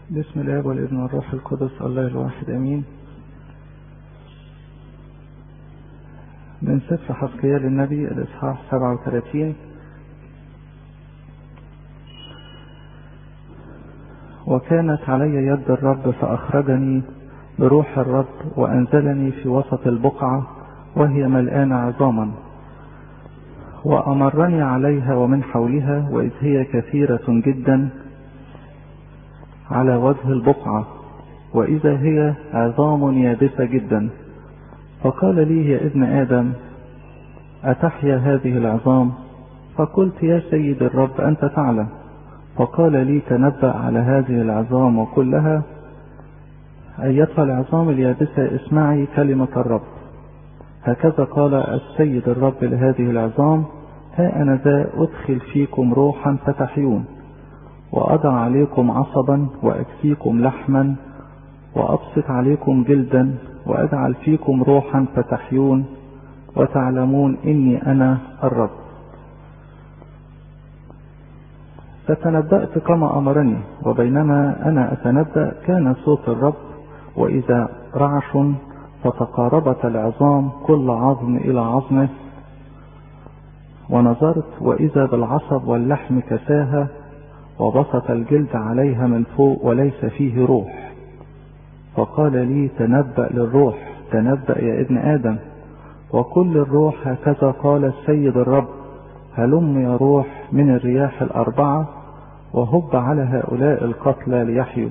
بسم الله والابن والروح القدس الله الواحد امين من سفر حسقيال النبي الاصحاح 37 وكانت علي يد الرب فاخرجني بروح الرب وانزلني في وسط البقعه وهي ملآنة عظاما وأمرني عليها ومن حولها وإذ هي كثيرة جدا على وجه البقعة وإذا هي عظام يابسة جدا فقال لي يا ابن آدم أتحيا هذه العظام فقلت يا سيد الرب أنت تعلم فقال لي تنبأ على هذه العظام وكلها أيتها العظام اليابسة اسمعي كلمة الرب هكذا قال السيد الرب لهذه العظام ها أنا ذا أدخل فيكم روحا فتحيون وأضع عليكم عصبا وأكفيكم لحما وأبسط عليكم جلدا وأجعل فيكم روحا فتحيون وتعلمون إني أنا الرب فتنبأت كما أمرني وبينما أنا أتنبأ كان صوت الرب وإذا رعش فتقاربت العظام كل عظم إلى عظمه ونظرت وإذا بالعصب واللحم كساها وبسط الجلد عليها من فوق وليس فيه روح فقال لي تنبأ للروح تنبأ يا ابن آدم وكل الروح هكذا قال السيد الرب هلم يا روح من الرياح الأربعة وهب على هؤلاء القتلى ليحيوا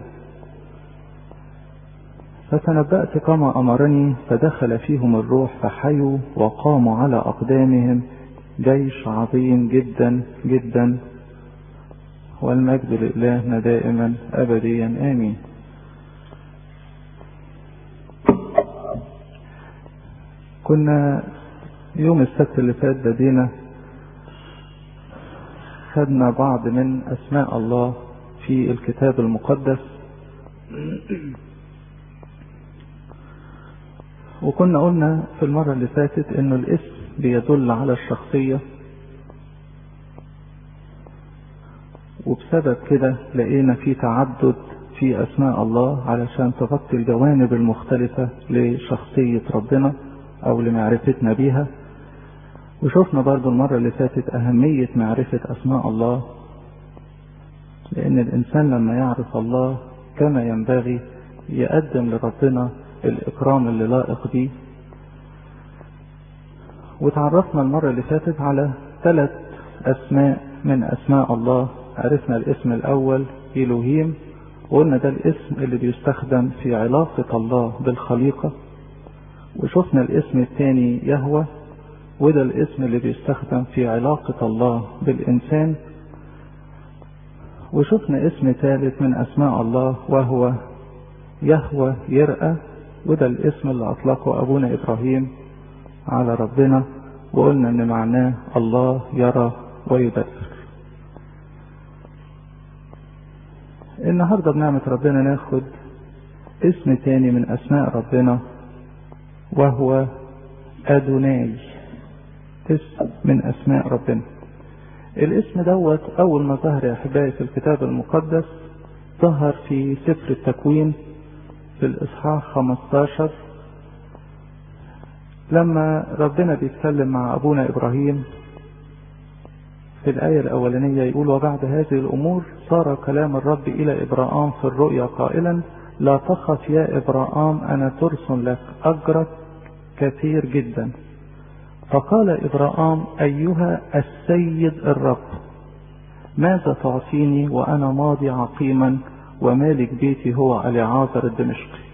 فتنبأت كما أمرني فدخل فيهم الروح فحيوا وقاموا على أقدامهم جيش عظيم جدا جدا والمجد لإلهنا دائما أبديا آمين كنا يوم السبت اللي فات بدينا خدنا بعض من أسماء الله في الكتاب المقدس وكنا قلنا في المرة اللي فاتت انه الاسم بيدل على الشخصية وبسبب كده لقينا في تعدد في اسماء الله علشان تغطي الجوانب المختلفة لشخصية ربنا او لمعرفتنا بيها وشفنا برضو المرة اللي فاتت اهمية معرفة اسماء الله لان الانسان لما يعرف الله كما ينبغي يقدم لربنا الإكرام اللي لائق بيه وتعرفنا المرة اللي فاتت على ثلاث أسماء من أسماء الله عرفنا الاسم الأول إلوهيم وقلنا ده الاسم اللي بيستخدم في علاقة الله بالخليقة وشفنا الاسم الثاني يهوى وده الاسم اللي بيستخدم في علاقة الله بالإنسان وشفنا اسم ثالث من أسماء الله وهو يهوى يرأى وده الاسم اللي أطلقه أبونا إبراهيم على ربنا وقلنا إن معناه الله يرى ويدبر النهاردة بنعمة ربنا ناخد اسم تاني من أسماء ربنا وهو أدوناي اسم من أسماء ربنا الاسم دوت أول ما ظهر يا أحبائي في الكتاب المقدس ظهر في سفر التكوين في الإصحاح 15 لما ربنا بيتكلم مع أبونا إبراهيم في الآية الأولانية يقول وبعد هذه الأمور صار كلام الرب إلى إبراهام في الرؤيا قائلا لا تخف يا إبراهام أنا ترسل لك أجرك كثير جدا فقال إبراهام أيها السيد الرب ماذا تعطيني وأنا ماضي عقيما ومالك بيتي هو اليعازر الدمشقي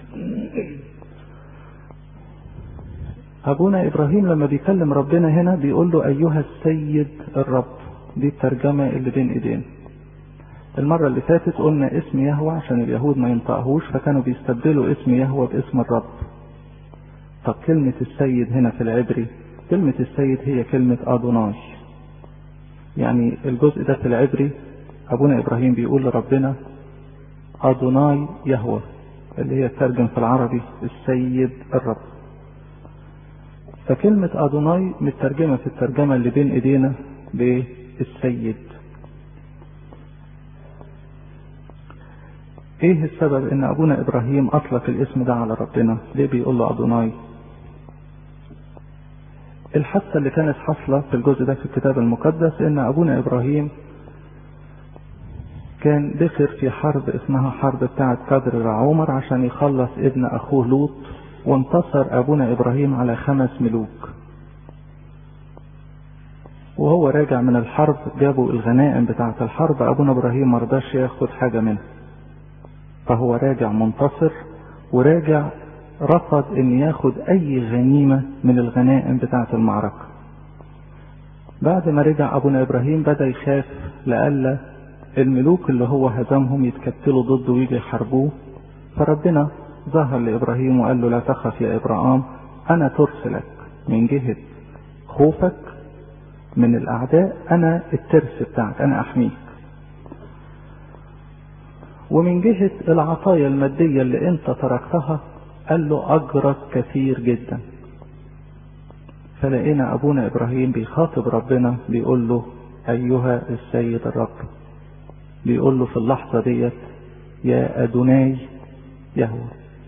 أبونا إبراهيم لما بيكلم ربنا هنا بيقول له أيها السيد الرب دي الترجمة اللي بين إيدينا المرة اللي فاتت قلنا اسم يهوى عشان اليهود ما ينطقهوش فكانوا بيستبدلوا اسم يهوى باسم الرب طب كلمة السيد هنا في العبري كلمة السيد هي كلمة أدوناي يعني الجزء ده في العبري أبونا إبراهيم بيقول لربنا أدوناي يهوى اللي هي ترجم في العربي السيد الرب فكلمة أدوناي مترجمة في الترجمة اللي بين إيدينا بالسيد ايه السبب ان ابونا ابراهيم اطلق الاسم ده على ربنا ليه بيقول له ادوناي الحادثة اللي كانت حاصلة في الجزء ده في الكتاب المقدس ان ابونا ابراهيم كان دخل في حرب اسمها حرب بتاعة قدر العمر عشان يخلص ابن اخوه لوط وانتصر ابونا ابراهيم على خمس ملوك وهو راجع من الحرب جابوا الغنائم بتاعة الحرب ابونا ابراهيم مرضاش ياخد حاجة منها فهو راجع منتصر وراجع رفض ان ياخد اي غنيمة من الغنائم بتاعة المعركة بعد ما رجع ابونا ابراهيم بدأ يخاف لألا الملوك اللي هو هزمهم يتكتلوا ضده ويجي يحاربوه فربنا ظهر لابراهيم وقال له لا تخف يا ابراهام انا ترسلك من جهة خوفك من الاعداء انا الترس بتاعك انا احميك ومن جهة العطايا المادية اللي انت تركتها قال له اجرك كثير جدا فلقينا ابونا ابراهيم بيخاطب ربنا بيقول له ايها السيد الرب بيقول له في اللحظة ديت يا ادوناي يهوه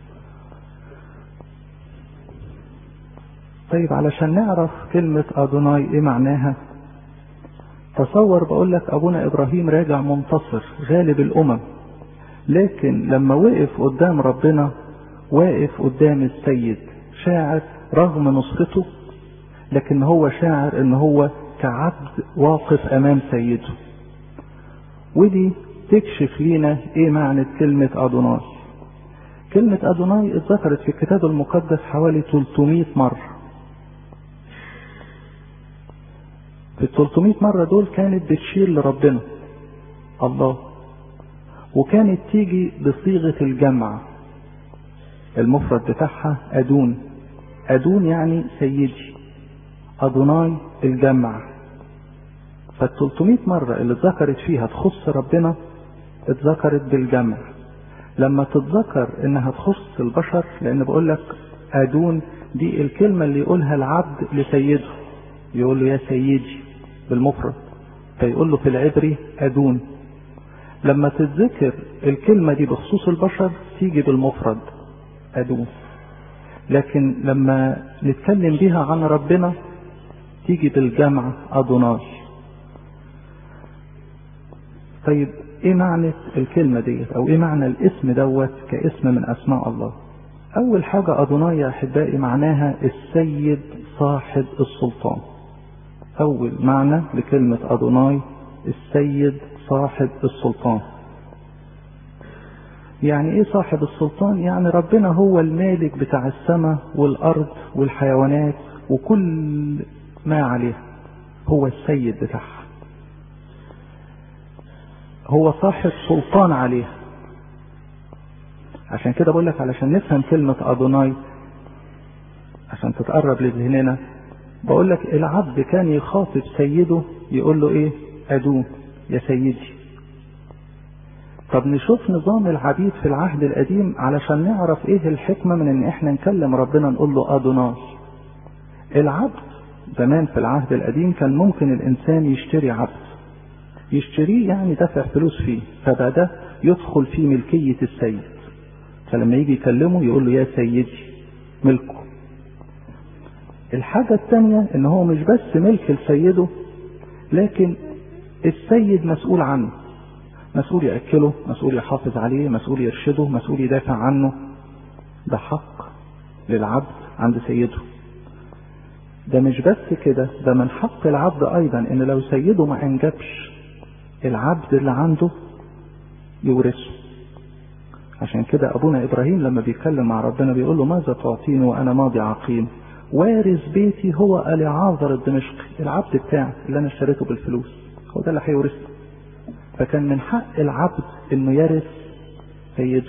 طيب علشان نعرف كلمة ادوناي ايه معناها تصور بقول لك ابونا ابراهيم راجع منتصر غالب الامم لكن لما وقف قدام ربنا واقف قدام السيد شاعر رغم نصرته لكن هو شاعر ان هو كعبد واقف امام سيده ودي تكشف لينا ايه معنى كلمة ادوناي كلمة ادوناي اتذكرت في الكتاب المقدس حوالي 300 مرة في ال 300 مرة دول كانت بتشير لربنا الله وكانت تيجي بصيغة الجمع المفرد بتاعها أدون أدون يعني سيدي أدوناي الجمع فال 300 مرة اللي اتذكرت فيها تخص ربنا اتذكرت بالجمع لما تتذكر انها تخص البشر لان بقول لك أدون دي الكلمة اللي يقولها العبد لسيده يقول له يا سيدي بالمفرد فيقول له في العبري أدون لما تتذكر الكلمة دي بخصوص البشر تيجي بالمفرد أدون لكن لما نتكلم بيها عن ربنا تيجي بالجمع أدوناي طيب ايه معنى الكلمة ديت او ايه معنى الاسم دوت كاسم من اسماء الله اول حاجة ادوناي يا احبائي معناها السيد صاحب السلطان اول معنى لكلمة ادوناي السيد صاحب السلطان يعني ايه صاحب السلطان يعني ربنا هو المالك بتاع السماء والارض والحيوانات وكل ما عليها هو السيد بتاعها هو صاحب سلطان عليها عشان كده بقول لك علشان نفهم كلمة أدوناي عشان تتقرب لذهننا بقول لك العبد كان يخاطب سيده يقول له ايه أدون يا سيدي طب نشوف نظام العبيد في العهد القديم علشان نعرف ايه الحكمة من ان احنا نكلم ربنا نقول له أدوناي العبد زمان في العهد القديم كان ممكن الانسان يشتري عبد يشتريه يعني دفع فلوس فيه فبقى ده يدخل في ملكية السيد فلما يجي يكلمه يقول له يا سيدي ملكه الحاجة الثانية ان هو مش بس ملك لسيده لكن السيد مسؤول عنه مسؤول يأكله مسؤول يحافظ عليه مسؤول يرشده مسؤول يدافع عنه ده حق للعبد عند سيده ده مش بس كده ده من حق العبد ايضا ان لو سيده ما انجبش العبد اللي عنده يورثه عشان كده ابونا ابراهيم لما بيتكلم مع ربنا بيقول له ماذا تعطيني وانا ماضي عقيم وارث بيتي هو اليعاذر الدمشقي العبد بتاعي اللي انا اشتريته بالفلوس هو ده اللي هيورثني فكان من حق العبد انه يرث سيده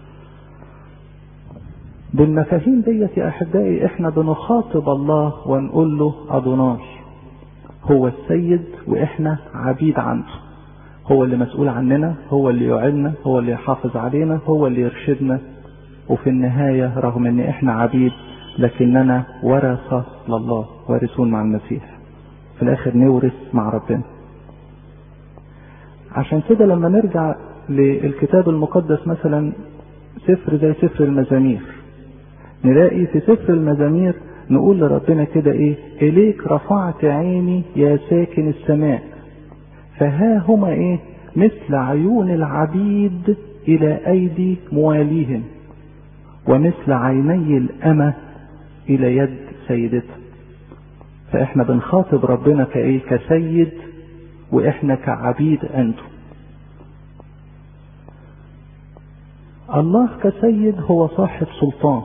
بالمفاهيم ديت يا احبائي احنا بنخاطب الله ونقول له ادوناي هو السيد واحنا عبيد عنده هو اللي مسؤول عننا هو اللي يعيننا هو اللي يحافظ علينا هو اللي يرشدنا وفي النهاية رغم ان احنا عبيد لكننا ورثة لله وارثون مع المسيح في الاخر نورث مع ربنا عشان كده لما نرجع للكتاب المقدس مثلا سفر زي سفر المزامير نلاقي في سفر المزامير نقول لربنا كده ايه اليك رفعت عيني يا ساكن السماء فها هما ايه مثل عيون العبيد الى ايدي مواليهم ومثل عيني الامة الى يد سيدتها فاحنا بنخاطب ربنا كايه كسيد واحنا كعبيد انتم الله كسيد هو صاحب سلطان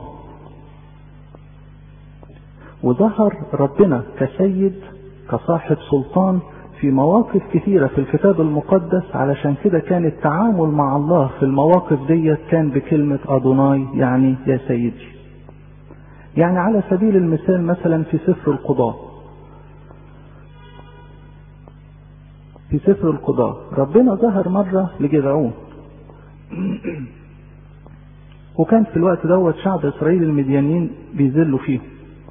وظهر ربنا كسيد كصاحب سلطان في مواقف كثيرة في الكتاب المقدس علشان كده كان التعامل مع الله في المواقف ديت كان بكلمة أدوناي يعني يا سيدي يعني على سبيل المثال مثلا في سفر القضاء في سفر القضاء ربنا ظهر مرة لجدعون وكان في الوقت دوت شعب إسرائيل المديانين بيذلوا فيه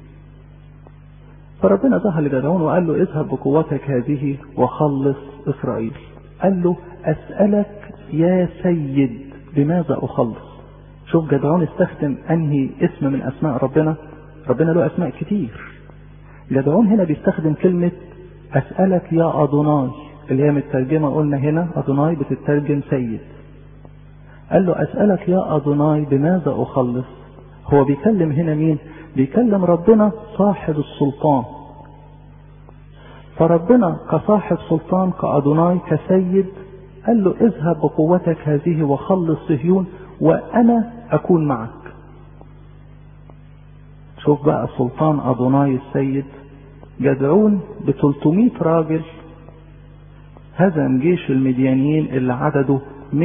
فربنا ظهر لجدعون وقال له اذهب بقوتك هذه وخلص إسرائيل قال له أسألك يا سيد بماذا أخلص شوف جدعون استخدم أنهي اسم من أسماء ربنا ربنا له أسماء كتير جدعون هنا بيستخدم كلمة أسألك يا أدوناي اللي هي مترجمة قلنا هنا أدوناي بتترجم سيد قال له أسألك يا أدوناي بماذا أخلص هو بيكلم هنا مين بيكلم ربنا صاحب السلطان فربنا كصاحب سلطان كأدوناي كسيد قال له اذهب بقوتك هذه وخلص صهيون وأنا أكون معك شوف بقى سلطان أدوناي السيد جدعون ب 300 راجل هزم جيش المديانيين اللي عدده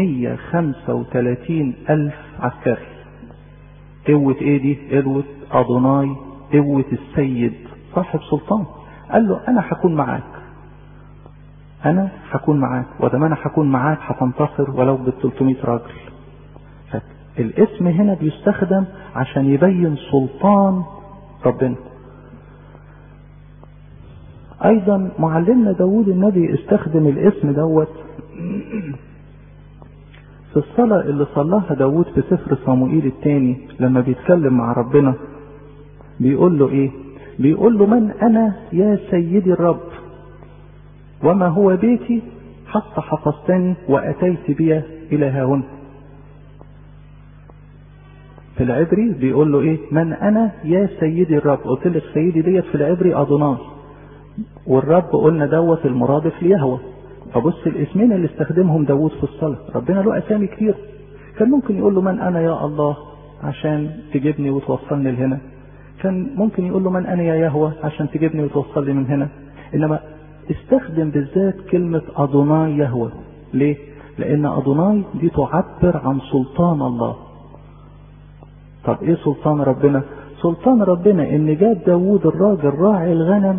135 ألف عسكري قوة ايه دي قوة أدوناي قوة السيد صاحب سلطان قال له أنا هكون معاك أنا هكون معاك ودام أنا هكون معاك هتنتصر ولو بال 300 راجل الاسم هنا بيستخدم عشان يبين سلطان ربنا ايضا معلمنا داود النبي استخدم الاسم دوت في الصلاة اللي صلاها داود في سفر صموئيل الثاني لما بيتكلم مع ربنا بيقول له ايه بيقول له من انا يا سيدي الرب وما هو بيتي حتى حفظتني واتيت بي الى هاهنا في العبري بيقول له ايه من انا يا سيدي الرب قلت لك سيدي ديت في العبري ادوناي والرب قلنا دوت المرادف ليهوى فبص الاسمين اللي استخدمهم داود في الصلاة ربنا له اسامي كتير كان ممكن يقول له من انا يا الله عشان تجيبني وتوصلني لهنا كان ممكن يقول له من انا يا يهوى عشان تجيبني وتوصل لي من هنا انما استخدم بالذات كلمة ادوناي يهوى ليه لان ادوناي دي تعبر عن سلطان الله طب ايه سلطان ربنا سلطان ربنا ان جاب داوود الراجل راعي الغنم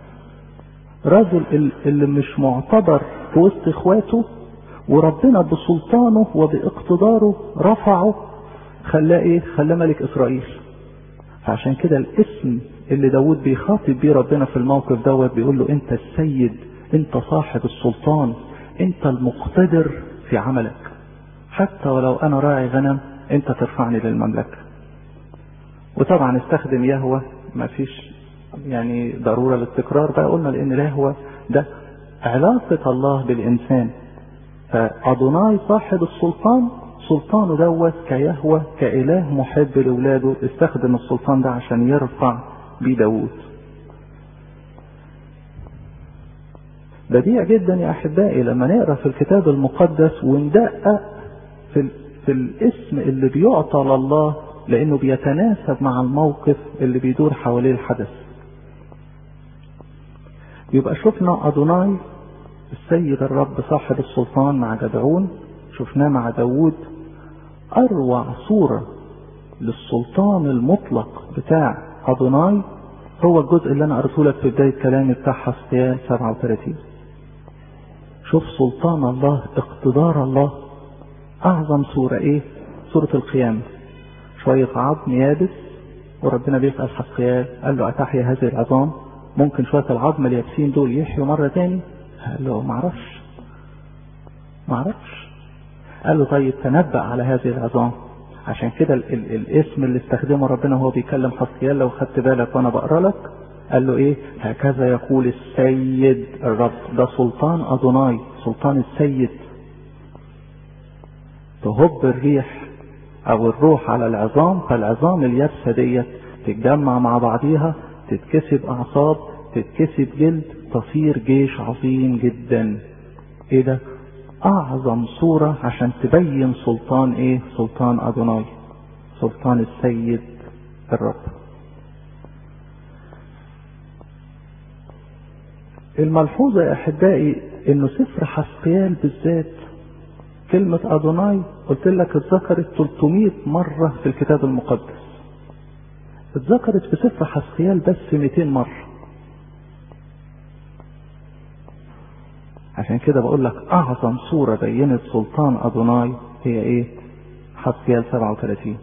راجل اللي مش معتبر في وسط اخواته وربنا بسلطانه وباقتداره رفعه خلاه ايه خلاه ملك اسرائيل فعشان كده الاسم اللي داود بيخاطب بيه ربنا في الموقف دوت بيقول له انت السيد انت صاحب السلطان انت المقتدر في عملك حتى ولو انا راعي غنم انت ترفعني للمملكه وطبعا استخدم يهوى ما فيش يعني ضرورة للتكرار بقى قلنا لأن اليهوى ده علاقة الله بالإنسان فأدوناي صاحب السلطان سلطانه دوت كيهوى كإله محب لأولاده استخدم السلطان ده عشان يرفع بيه داوود بديع جدا يا أحبائي لما نقرأ في الكتاب المقدس وندقق في, في الاسم اللي بيعطى لله لانه بيتناسب مع الموقف اللي بيدور حواليه الحدث يبقى شفنا ادوناي السيد الرب صاحب السلطان مع جدعون شفناه مع داوود اروع صورة للسلطان المطلق بتاع ادوناي هو الجزء اللي انا قريته لك في بداية كلامي بتاع حسقيال 37 شوف سلطان الله اقتدار الله اعظم صورة ايه صورة القيامة شوية عظم يابس وربنا بيسأل حسقيال قال له أتحيا هذه العظام ممكن شوية العظم اليابسين دول يحيوا مرة تاني قال له معرفش معرفش قال له طيب تنبأ على هذه العظام عشان كده ال ال الاسم اللي استخدمه ربنا وهو بيكلم حسقيال لو خدت بالك وانا بقرا لك قال له ايه هكذا يقول السيد الرب ده سلطان ادوناي سلطان السيد تهب الريح او الروح على العظام فالعظام اليابسه ديت تتجمع مع بعضيها تتكسب اعصاب تتكسب جلد تصير جيش عظيم جدا ايه ده اعظم صورة عشان تبين سلطان ايه سلطان ادوناي سلطان السيد الرب الملحوظة يا احبائي انه سفر حسقيال بالذات كلمة ادوناي قلت لك اتذكرت 300 مرة في الكتاب المقدس اتذكرت في سفر حسقيال بس 200 مرة عشان كده بقول لك اعظم صورة بينت سلطان ادوناي هي ايه حسقيال 37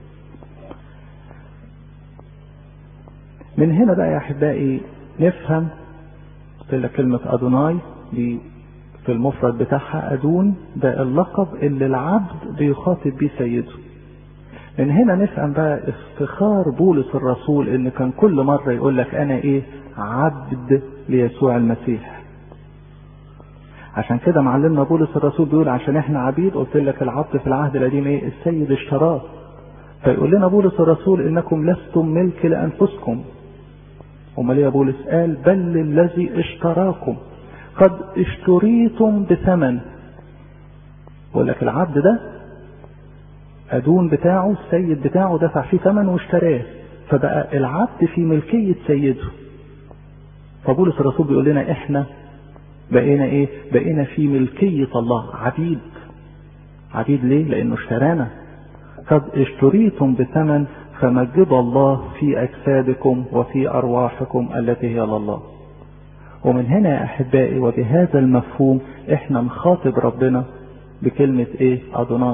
من هنا بقى يا احبائي نفهم قلت لك كلمة ادوناي دي في المفرد بتاعها ادون ده اللقب اللي العبد بيخاطب بيه سيده من هنا نفهم بقى افتخار بولس الرسول ان كان كل مرة يقول لك انا ايه عبد ليسوع المسيح عشان كده معلمنا بولس الرسول بيقول عشان احنا عبيد قلت لك العبد في العهد القديم ايه السيد اشتراه فيقول لنا بولس الرسول انكم لستم ملك لانفسكم امال ايه يا بولس قال بل الذي اشتراكم قد اشتريتم بثمن بقول لك العبد ده ادون بتاعه السيد بتاعه دفع فيه ثمن واشتراه فبقى العبد في ملكية سيده فبولس الرسول بيقول لنا احنا بقينا ايه بقينا في ملكية الله عبيد عبيد ليه لانه اشترانا قد اشتريتم بثمن فمجد الله في اجسادكم وفي ارواحكم التي هي لله ومن هنا يا احبائي وبهذا المفهوم احنا نخاطب ربنا بكلمة ايه ادوناش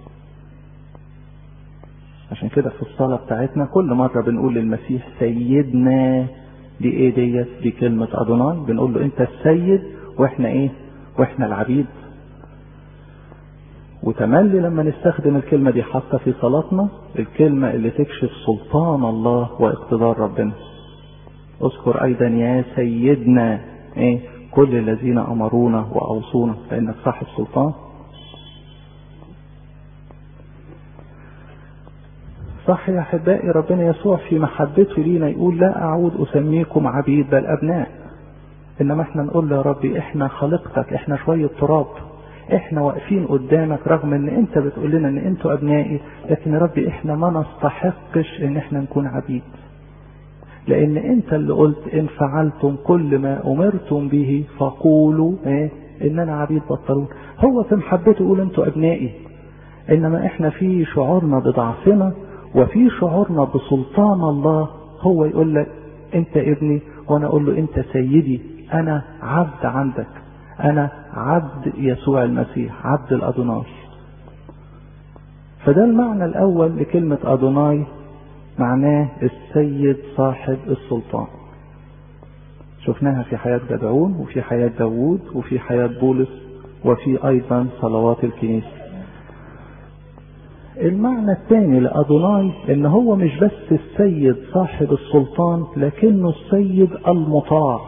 عشان كده في الصلاة بتاعتنا كل مرة بنقول للمسيح سيدنا دي ايه ديت دي كلمة ادوناي بنقول له انت السيد واحنا ايه واحنا العبيد وتملي لما نستخدم الكلمة دي حتى في صلاتنا الكلمة اللي تكشف سلطان الله واقتدار ربنا اذكر ايضا يا سيدنا ايه كل الذين امرونا واوصونا لانك صاحب سلطان صح يا احبائي ربنا يسوع في محبته لينا يقول لا اعود اسميكم عبيد بل ابناء انما احنا نقول له يا ربي احنا خلقتك احنا شوية تراب احنا واقفين قدامك رغم ان انت بتقول لنا ان انتوا ابنائي لكن يا ربي احنا ما نستحقش ان احنا نكون عبيد لان انت اللي قلت ان فعلتم كل ما امرتم به فقولوا ايه اننا عبيد بطلون هو في محبته يقول انتوا ابنائي انما احنا في شعورنا بضعفنا وفي شعورنا بسلطان الله هو يقول لك انت ابني وانا اقول له انت سيدي انا عبد عندك انا عبد يسوع المسيح عبد الادوناي فده المعنى الاول لكلمة ادوناي معناه السيد صاحب السلطان شفناها في حياة جدعون وفي حياة داوود وفي حياة بولس وفي ايضا صلوات الكنيسة المعنى الثاني لأدوناي ان هو مش بس السيد صاحب السلطان لكنه السيد المطاع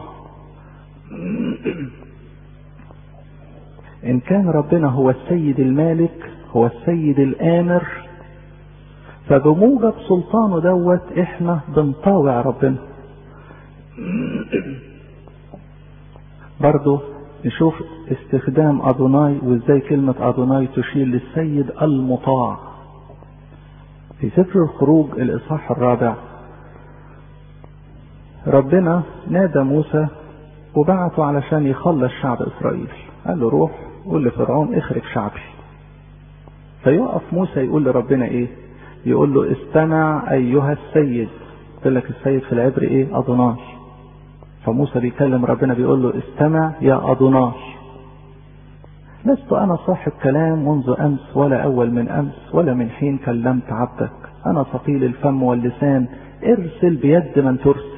ان كان ربنا هو السيد المالك هو السيد الامر فبموجب سلطانه دوت احنا بنطاوع ربنا برضه نشوف استخدام ادوناي وازاي كلمة ادوناي تشير للسيد المطاع في سفر الخروج الاصحاح الرابع ربنا نادى موسى وبعته علشان يخلص شعب اسرائيل قال له روح قول لفرعون اخرج شعبي فيقف موسى يقول لربنا ايه يقول له استمع ايها السيد قلت لك السيد في العبر ايه ادوناش فموسى بيكلم ربنا بيقول له استمع يا ادوناش لست انا صاحب كلام منذ امس ولا اول من امس ولا من حين كلمت عبدك انا ثقيل الفم واللسان ارسل بيد من ترسل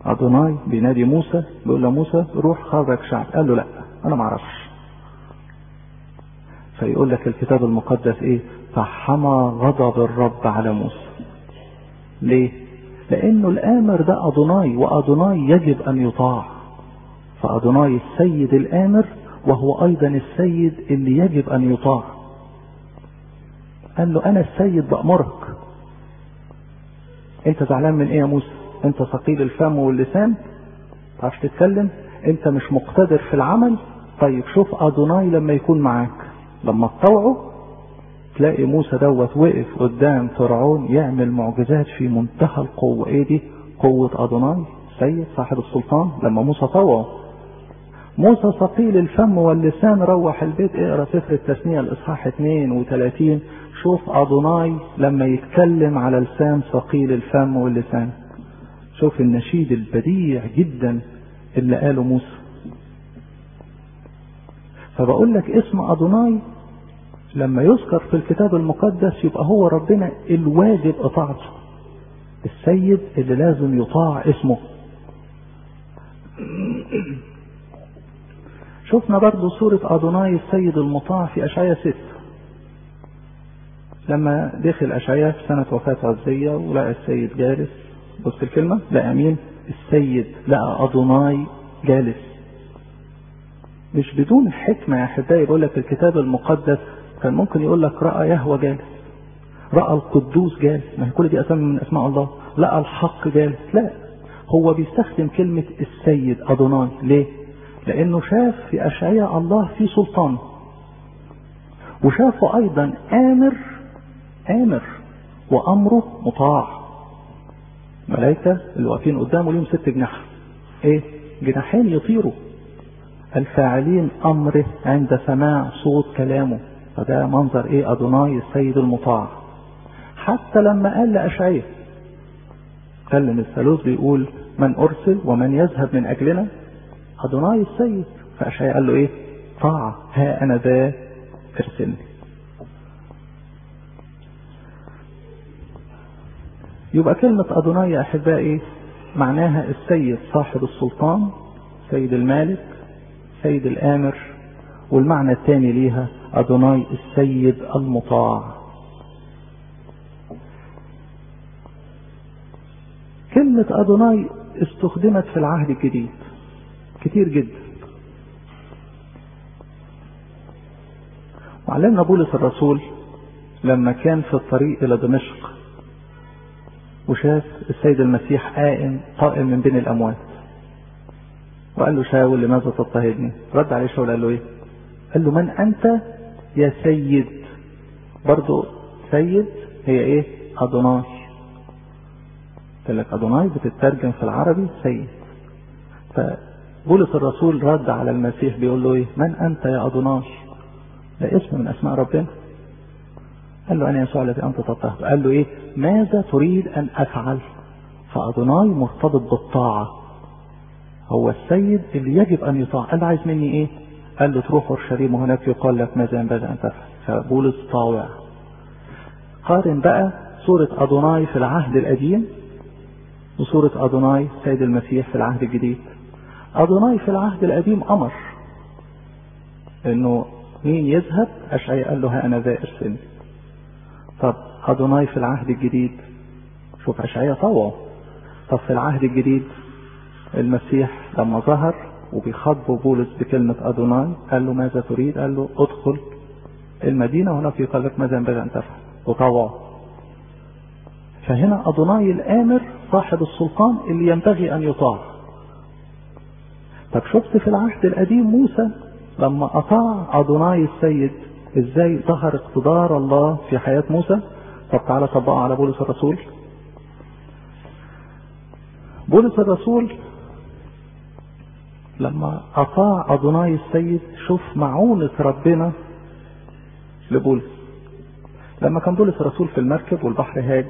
ادوناي بينادي موسى بيقول له موسى روح خرج شعب قال له لا انا ما اعرفش فيقول لك الكتاب المقدس ايه فحمى غضب الرب على موسى ليه لانه الامر ده ادوناي وادوناي يجب ان يطاع فادوناي السيد الامر وهو ايضا السيد اللي يجب ان يطاع قال له انا السيد بامرك انت زعلان من ايه يا موسى انت ثقيل الفم واللسان تعرفش تتكلم انت مش مقتدر في العمل طيب شوف ادوناي لما يكون معاك لما تطوعه تلاقي موسى دوت وقف قدام فرعون يعمل معجزات في منتهى القوة ايه دي قوة ادوناي سيد صاحب السلطان لما موسى طوعه موسى ثقيل الفم واللسان روح البيت اقرا سفر التثنية الاصحاح 32 شوف ادوناي لما يتكلم على لسان ثقيل الفم واللسان شوف النشيد البديع جدا اللي قاله موسى فبقول لك اسم ادوناي لما يذكر في الكتاب المقدس يبقى هو ربنا الواجب اطاعته السيد اللي لازم يطاع اسمه شفنا برضو سورة أدوناي السيد المطاع في أشعية ست لما دخل أشعية في سنة وفاة عزية ولقى السيد جالس بص الكلمة لقى مين السيد لقى أدوناي جالس مش بدون حكمة يا أحبائي يقول لك الكتاب المقدس كان ممكن يقول لك رأى يهوى جالس رأى القدوس جالس ما هي كل دي أسامي من أسماء الله لقى الحق جالس لا هو بيستخدم كلمة السيد أدوناي ليه؟ لأنه شاف في أشعياء الله في سلطان وشافه أيضا آمر آمر وأمره مطاع ملائكة اللي واقفين قدامه ليهم ست جناح إيه؟ جناحين يطيروا الفاعلين أمره عند سماع صوت كلامه فده منظر إيه أدوناي السيد المطاع حتى لما قال لأشعياء كلم الثالوث بيقول من أرسل ومن يذهب من أجلنا أدوناي السيد فأشعياء قال له إيه طاعة ها أنا ذا ارسلني يبقى كلمة أدوناي يا أحبائي معناها السيد صاحب السلطان سيد المالك سيد الآمر والمعنى الثاني ليها أدوناي السيد المطاع كلمة أدوناي استخدمت في العهد الجديد كتير جدا وعلمنا بولس الرسول لما كان في الطريق إلى دمشق وشاف السيد المسيح قائم قائم من بين الأموات وقال له شاول لماذا تضطهدني رد عليه شاول قال له ايه قال له من أنت يا سيد برضو سيد هي ايه أدوناي قلت لك أدوناي بتترجم في العربي سيد فبولس الرسول رد على المسيح بيقول له ايه من أنت يا أدوناي ده اسم من أسماء ربنا قال له أنا يسوع الذي أنت تضطهد قال له إيه ماذا تريد أن أفعل فأدوناي مرتبط بالطاعة هو السيد اللي يجب أن يطاع قال له عايز مني إيه قال له تروح أورشليم وهناك يقال لك ماذا ينبغي أن تفعل فبولس طاوع قارن بقى سورة أدوناي في العهد القديم وسورة أدوناي سيد المسيح في العهد الجديد أدوناي في العهد القديم أمر إنه مين يذهب أشعياء قال له ها أنا ذا ارسلني طب أدوناي في العهد الجديد شوف أشعياء طوعه طب في العهد الجديد المسيح لما ظهر وبيخاطبه بولس بكلمة أدوناي قال له ماذا تريد؟ قال له ادخل المدينة وهناك يقال لك ماذا ينبغي أن تفعل وطوعه فهنا أدوناي الآمر صاحب السلطان اللي ينبغي أن يطاع طب شفت في العهد القديم موسى لما أطاع أدوناي السيد ازاي ظهر اقتدار الله في حياة موسى طب تعالى طبقها على بولس الرسول بولس الرسول لما أطاع أدوناي السيد شوف معونة ربنا لبولس لما كان بولس الرسول في المركب والبحر هاج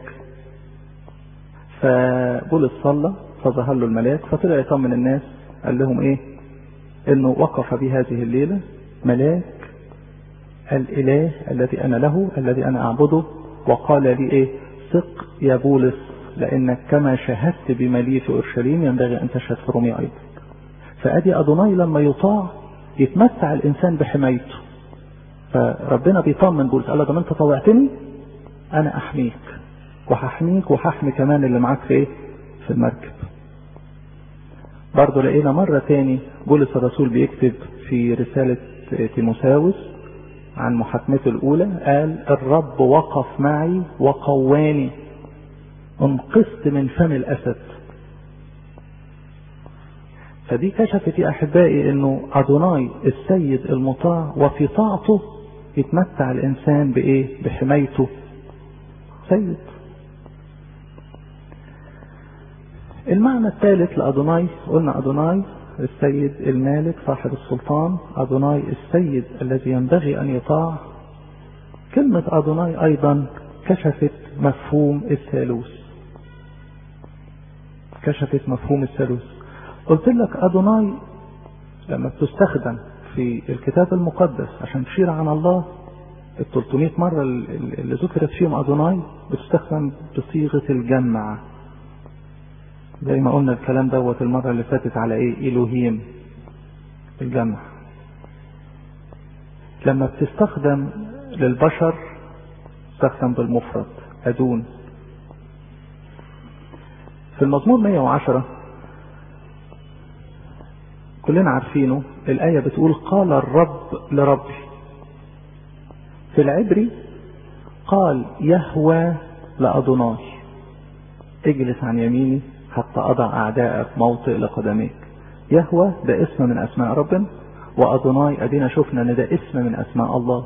فبولس صلى فظهر له الملاك فطلع يطمن الناس قال لهم ايه انه وقف بي هذه الليلة ملاك الإله الذي أنا له الذي أنا أعبده وقال لي إيه ثق يا بولس لأنك كما شهدت بملي في أورشليم ينبغي أن تشهد في رومي أيضا فأدي أدوناي لما يطاع يتمتع الإنسان بحمايته فربنا بيطمن بولس قال له ده انت طوعتني انا احميك وهحميك وهحمي كمان اللي معاك في ايه في المركب برضه لقينا مرة تاني بولس الرسول بيكتب في رسالة تيموساوس عن محاكمته الأولى قال الرب وقف معي وقواني انقذت من فم الأسد فدي كشفت يا أحبائي أنه أدوناي السيد المطاع وفي طاعته يتمتع الإنسان بإيه؟ بحمايته سيد المعنى الثالث لأدوناي قلنا أدوناي السيد المالك صاحب السلطان أدوناي السيد الذي ينبغي أن يطاع كلمة أدوناي أيضا كشفت مفهوم الثالوث كشفت مفهوم الثالوث قلت لك أدوناي لما بتستخدم في الكتاب المقدس عشان تشير عن الله ال 300 مرة اللي ذكرت فيهم أدوناي بتستخدم بصيغة الجمع زي ما قلنا الكلام دوت المرة اللي فاتت على ايه إلوهيم الجمع لما بتستخدم للبشر تستخدم بالمفرد أدون في المزمور 110 كلنا عارفينه الآية بتقول قال الرب لربي في العبري قال يهوى لأدوناي اجلس عن يميني حتى أضع أعداءك موطئ لقدميك يهوى ده اسم من أسماء ربنا وأدوناي أدينا شفنا أن ده اسم من أسماء الله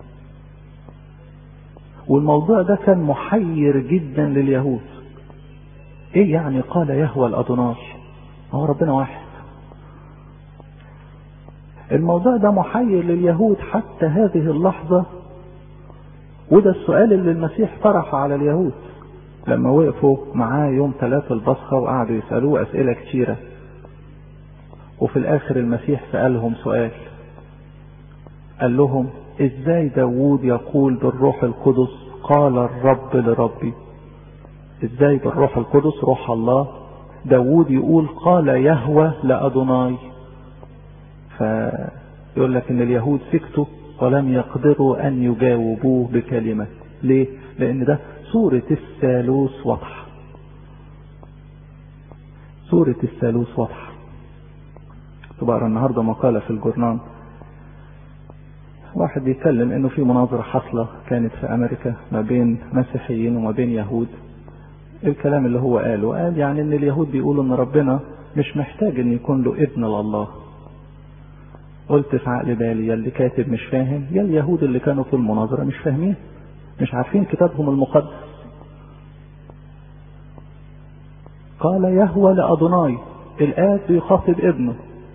والموضوع ده كان محير جدا لليهود ايه يعني قال يهوى الأدوناي هو ربنا واحد الموضوع ده محير لليهود حتى هذه اللحظة وده السؤال اللي المسيح طرحه على اليهود لما وقفوا معاه يوم ثلاثة البصخة وقعدوا يسألوه أسئلة كتيرة وفي الآخر المسيح سألهم سؤال قال لهم ازاي داوود يقول بالروح القدس قال الرب لربي ازاي بالروح القدس روح الله داوود يقول قال يهوى لأدوناي فيقول لك ان اليهود سكتوا ولم يقدروا ان يجاوبوه بكلمة ليه لان ده صورة الثالوث واضحة صورة الثالوث واضحة تبقى النهاردة مقالة في الجورنال واحد بيتكلم انه في مناظرة حاصلة كانت في امريكا ما بين مسيحيين وما بين يهود الكلام اللي هو قاله قال يعني ان اليهود بيقولوا ان ربنا مش محتاج ان يكون له ابن لله قلت في عقل بالي يا اللي كاتب مش فاهم يا اليهود اللي كانوا في المناظرة مش فاهمين مش عارفين كتابهم المقدس قال يهوى لأدوناي الآب بيخاطب ابنه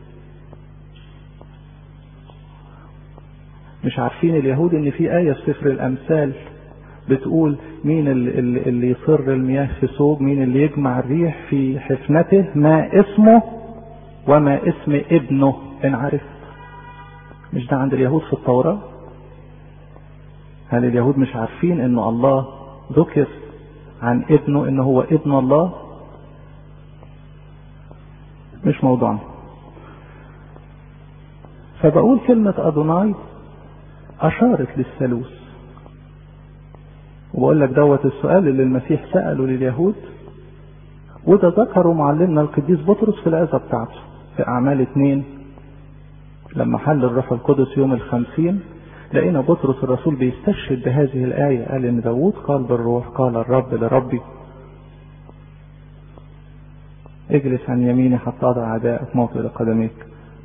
مش عارفين اليهود ان في آية في سفر الأمثال بتقول مين اللي, اللي يصر المياه في ثوب مين اللي يجمع الريح في حفنته ما اسمه وما اسم ابنه ان عرفت مش ده عند اليهود في التوراة هل اليهود مش عارفين ان الله ذكر عن ابنه ان هو ابن الله مش موضوعنا فبقول كلمة أدوناي أشارت للثالوث وبقول لك دوت السؤال اللي المسيح سأله لليهود وده ذكره معلمنا القديس بطرس في العظة بتاعته في أعمال اتنين لما حل الروح القدس يوم الخمسين لقينا بطرس الرسول بيستشهد بهذه الآية قال إن داوود قال بالروح قال الرب لربي اجلس عن يميني حتى أضع أعدائك موطئ لقدميك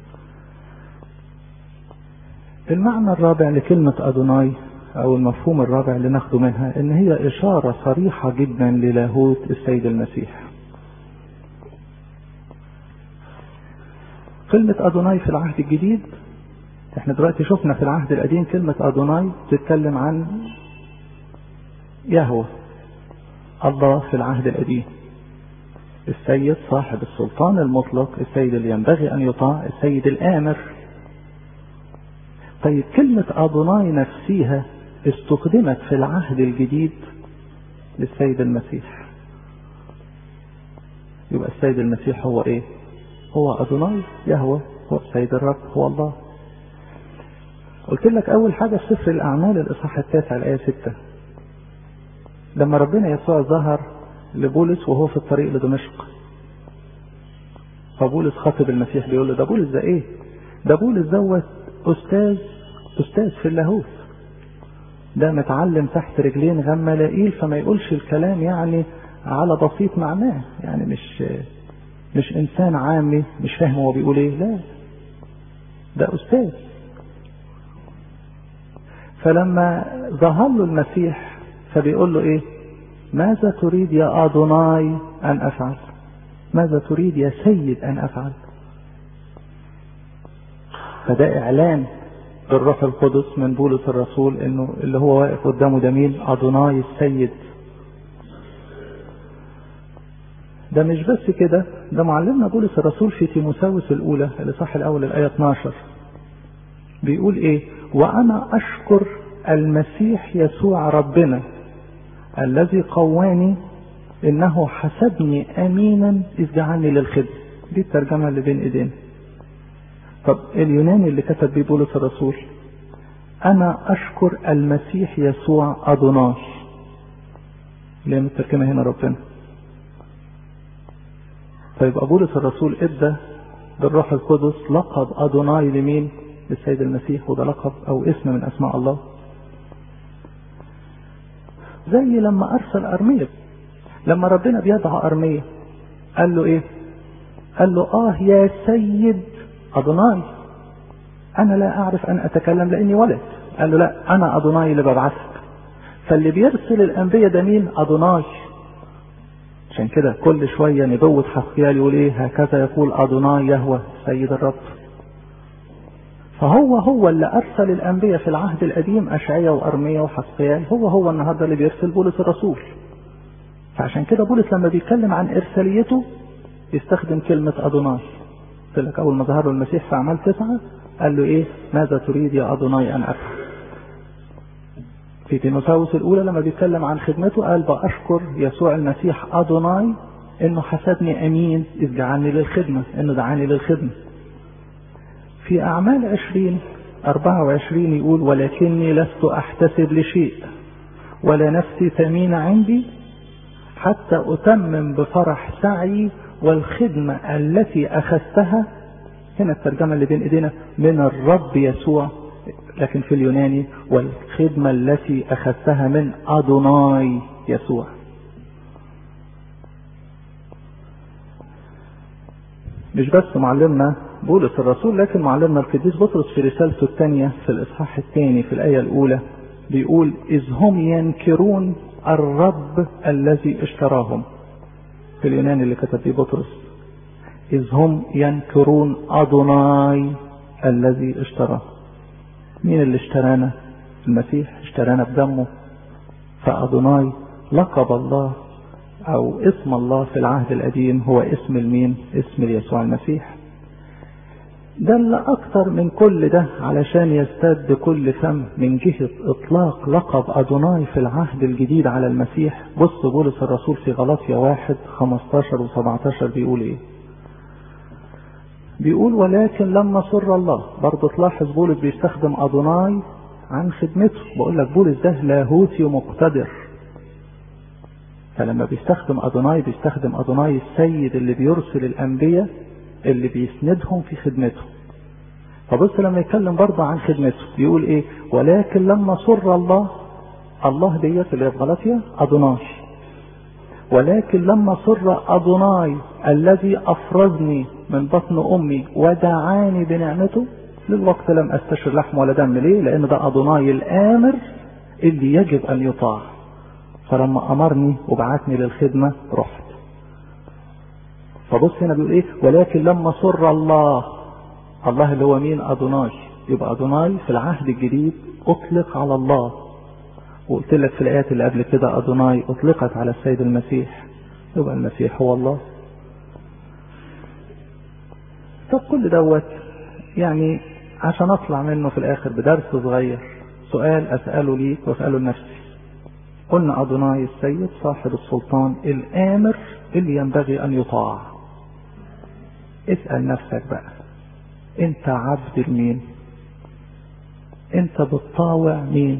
المعنى الرابع لكلمة أدوناي أو المفهوم الرابع اللي ناخده منها إن هي إشارة صريحة جدا للاهوت السيد المسيح كلمة أدوناي في العهد الجديد احنا دلوقتي شفنا في العهد القديم كلمة أدوناي تتكلم عن يهوه الله في العهد القديم السيد صاحب السلطان المطلق السيد اللي ينبغي أن يطاع السيد الآمر طيب كلمة أدوناي نفسيها استخدمت في العهد الجديد للسيد المسيح يبقى السيد المسيح هو ايه هو أدوناي يهوى هو السيد الرب هو الله قلت لك اول حاجة في سفر الاعمال الاصحاح التاسع الاية ستة لما ربنا يسوع ظهر لبولس وهو في الطريق لدمشق فبولس خاطب المسيح بيقول له ده بولس ده ايه ده بولس دوت استاذ استاذ في اللاهوت ده متعلم تحت رجلين غملائيل فما يقولش الكلام يعني على بسيط معناه يعني مش مش انسان عامي مش فاهم هو بيقول ايه لا ده استاذ فلما ظهر له المسيح فبيقول له ايه ماذا تريد يا ادوناي ان افعل ماذا تريد يا سيد ان افعل فده اعلان بالروح القدس من بولس الرسول انه اللي هو واقف قدامه ده مين ادوناي السيد ده مش بس كده ده معلمنا بولس الرسول في تيموساوس الاولى الاصحاح الاول الايه 12 بيقول ايه وانا اشكر المسيح يسوع ربنا الذي قواني انه حسبني امينا اذ جعلني للخدمه دي الترجمه اللي بين ايدينا طب اليوناني اللي كتب بيه بولس الرسول انا اشكر المسيح يسوع ادوناي اللي مترجمه هنا ربنا طيب بولس الرسول ادى بالروح القدس لقب ادوناي لمين للسيد المسيح وده لقب او اسم من اسماء الله زي لما ارسل ارميا لما ربنا بيدعو ارميا قال له ايه قال له اه يا سيد ادوناي انا لا اعرف ان اتكلم لاني ولد قال له لا انا ادوناي اللي ببعثك فاللي بيرسل الانبياء ده مين ادوناي عشان كده كل شويه نبوة حسقيال يقول ايه هكذا يقول ادوناي يهوى سيد الرب فهو هو اللي ارسل الانبياء في العهد القديم اشعيا وارميا وحسقيال هو هو النهارده اللي بيرسل بولس الرسول فعشان كده بولس لما بيتكلم عن ارساليته يستخدم كلمة ادوناي قلت لك اول ما ظهر له المسيح في اعمال تسعة قال له ايه ماذا تريد يا ادوناي ان افعل في تيموثاوس الاولى لما بيتكلم عن خدمته قال باشكر يسوع المسيح ادوناي انه حسبني امين اذ جعلني للخدمة انه دعاني للخدمة في اعمال عشرين اربعة وعشرين يقول ولكني لست احتسب لشيء ولا نفسي ثمينة عندي حتى اتمم بفرح سعي والخدمة التي اخذتها هنا الترجمة اللي بين ايدينا من الرب يسوع لكن في اليوناني والخدمة التي أخذتها من أدوناي يسوع مش بس معلمنا بولس الرسول لكن معلمنا القديس بطرس في رسالته الثانية في الإصحاح الثاني في الآية الأولى بيقول إذ هم ينكرون الرب الذي اشتراهم في اليوناني اللي كتب فيه بطرس إذ هم ينكرون أدوناي الذي اشتراه مين اللي اشترانا المسيح اشترانا بدمه فأدوناي لقب الله أو اسم الله في العهد القديم هو اسم المين اسم يسوع المسيح دل أكتر من كل ده علشان يستد كل فم من جهة إطلاق لقب أدوناي في العهد الجديد على المسيح بص بولس الرسول في غلاطيا واحد 15 و 17 بيقول إيه بيقول ولكن لما سر الله برضه تلاحظ بولس بيستخدم أدوناي عن خدمته بقول لك بولس ده لاهوتي مقتدر فلما بيستخدم أدوناي بيستخدم أدوناي السيد اللي بيرسل الأنبياء اللي بيسندهم في خدمته فبص لما يتكلم برضه عن خدمته يقول ايه ولكن لما سر الله الله ديت اللي في غلطية أدوناي ولكن لما سر أدوناي الذي أفرزني من بطن أمي ودعاني بنعمته للوقت لم أستشر لحم ولا دم ليه لأن ده أدوناي الآمر اللي يجب أن يطاع فلما أمرني وبعتني للخدمة رحت فبص هنا بيقول ايه ولكن لما سر الله الله اللي هو مين أدوناي يبقى أدوناي في العهد الجديد أطلق على الله وقلت لك في الآيات اللي قبل كده أدوناي أطلقت على السيد المسيح يبقى المسيح هو الله طب كل دوت يعني عشان اطلع منه في الاخر بدرس صغير سؤال اساله ليك واساله لنفسي قلنا ادوناي السيد صاحب السلطان الامر اللي ينبغي ان يطاع اسال نفسك بقى انت عبد لمين انت بتطاوع مين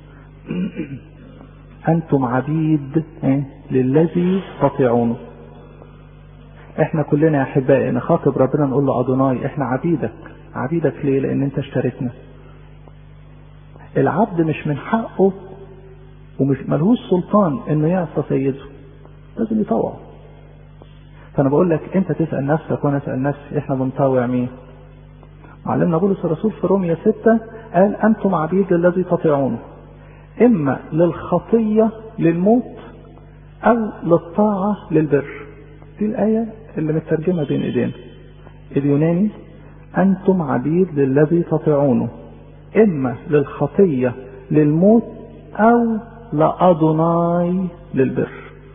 انتم عبيد للذي تطيعونه احنا كلنا يا احبائي نخاطب ربنا نقول له ادوناي احنا عبيدك عبيدك ليه لان انت اشتريتنا العبد مش من حقه ومش ملهوش سلطان انه يعصى سيده لازم يطوعه فانا بقول لك انت تسال نفسك وانا اسال نفسي احنا بنطاوع مين معلمنا بولس الرسول في روميا 6 قال انتم عبيد الذي تطيعونه اما للخطيه للموت او للطاعه للبر دي الايه اللي مترجمه بين ايدينا اليوناني انتم عبيد للذي تطيعونه اما للخطيه للموت او لأدوناي للبر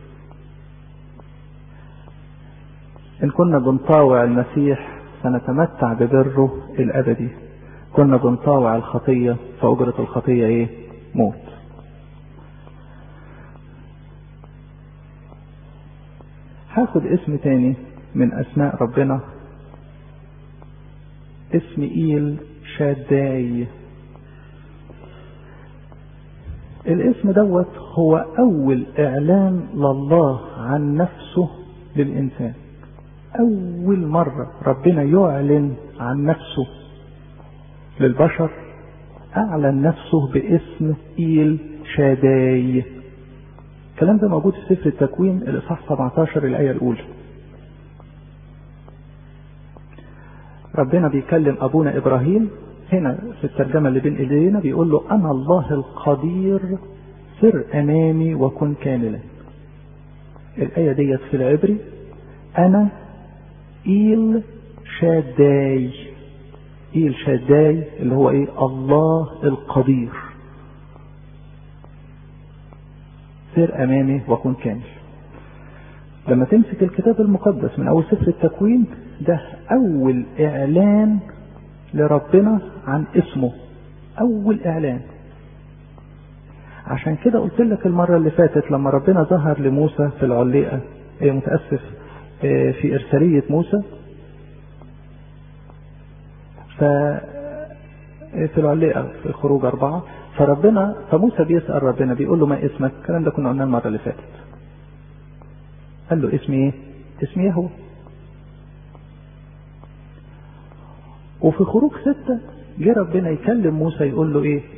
إن كنا بنطاوع المسيح سنتمتع ببره الأبدي كنا بنطاوع الخطية فأجرة الخطية إيه؟ موت هاخد اسم تاني من أسماء ربنا اسم إيل شاداي الاسم دوت هو أول إعلان لله عن نفسه للإنسان أول مرة ربنا يعلن عن نفسه للبشر أعلن نفسه باسم إيل شاداي الكلام ده موجود في سفر التكوين الإصحاح 17 الآية الأولى ربنا بيكلم أبونا إبراهيم هنا في الترجمة اللي بين إيدينا بيقول له أنا الله القدير سر أمامي وكن كاملا الآية ديت في العبري أنا إيل شاداي إيل شاداي اللي هو إيه الله القدير سر أمامي وكن كامل لما تمسك الكتاب المقدس من أول سفر التكوين ده أول إعلان لربنا عن اسمه أول إعلان عشان كده قلت لك المرة اللي فاتت لما ربنا ظهر لموسى في العليقة إيه متأسف إيه في إرسالية موسى ف في العليقة في الخروج أربعة فربنا فموسى بيسأل ربنا بيقول له ما اسمك الكلام ده كنا قلناه المرة اللي فاتت قال له اسمي ايه اسمي يهوه وفي خروج ستة جه ربنا يكلم موسى يقول له ايه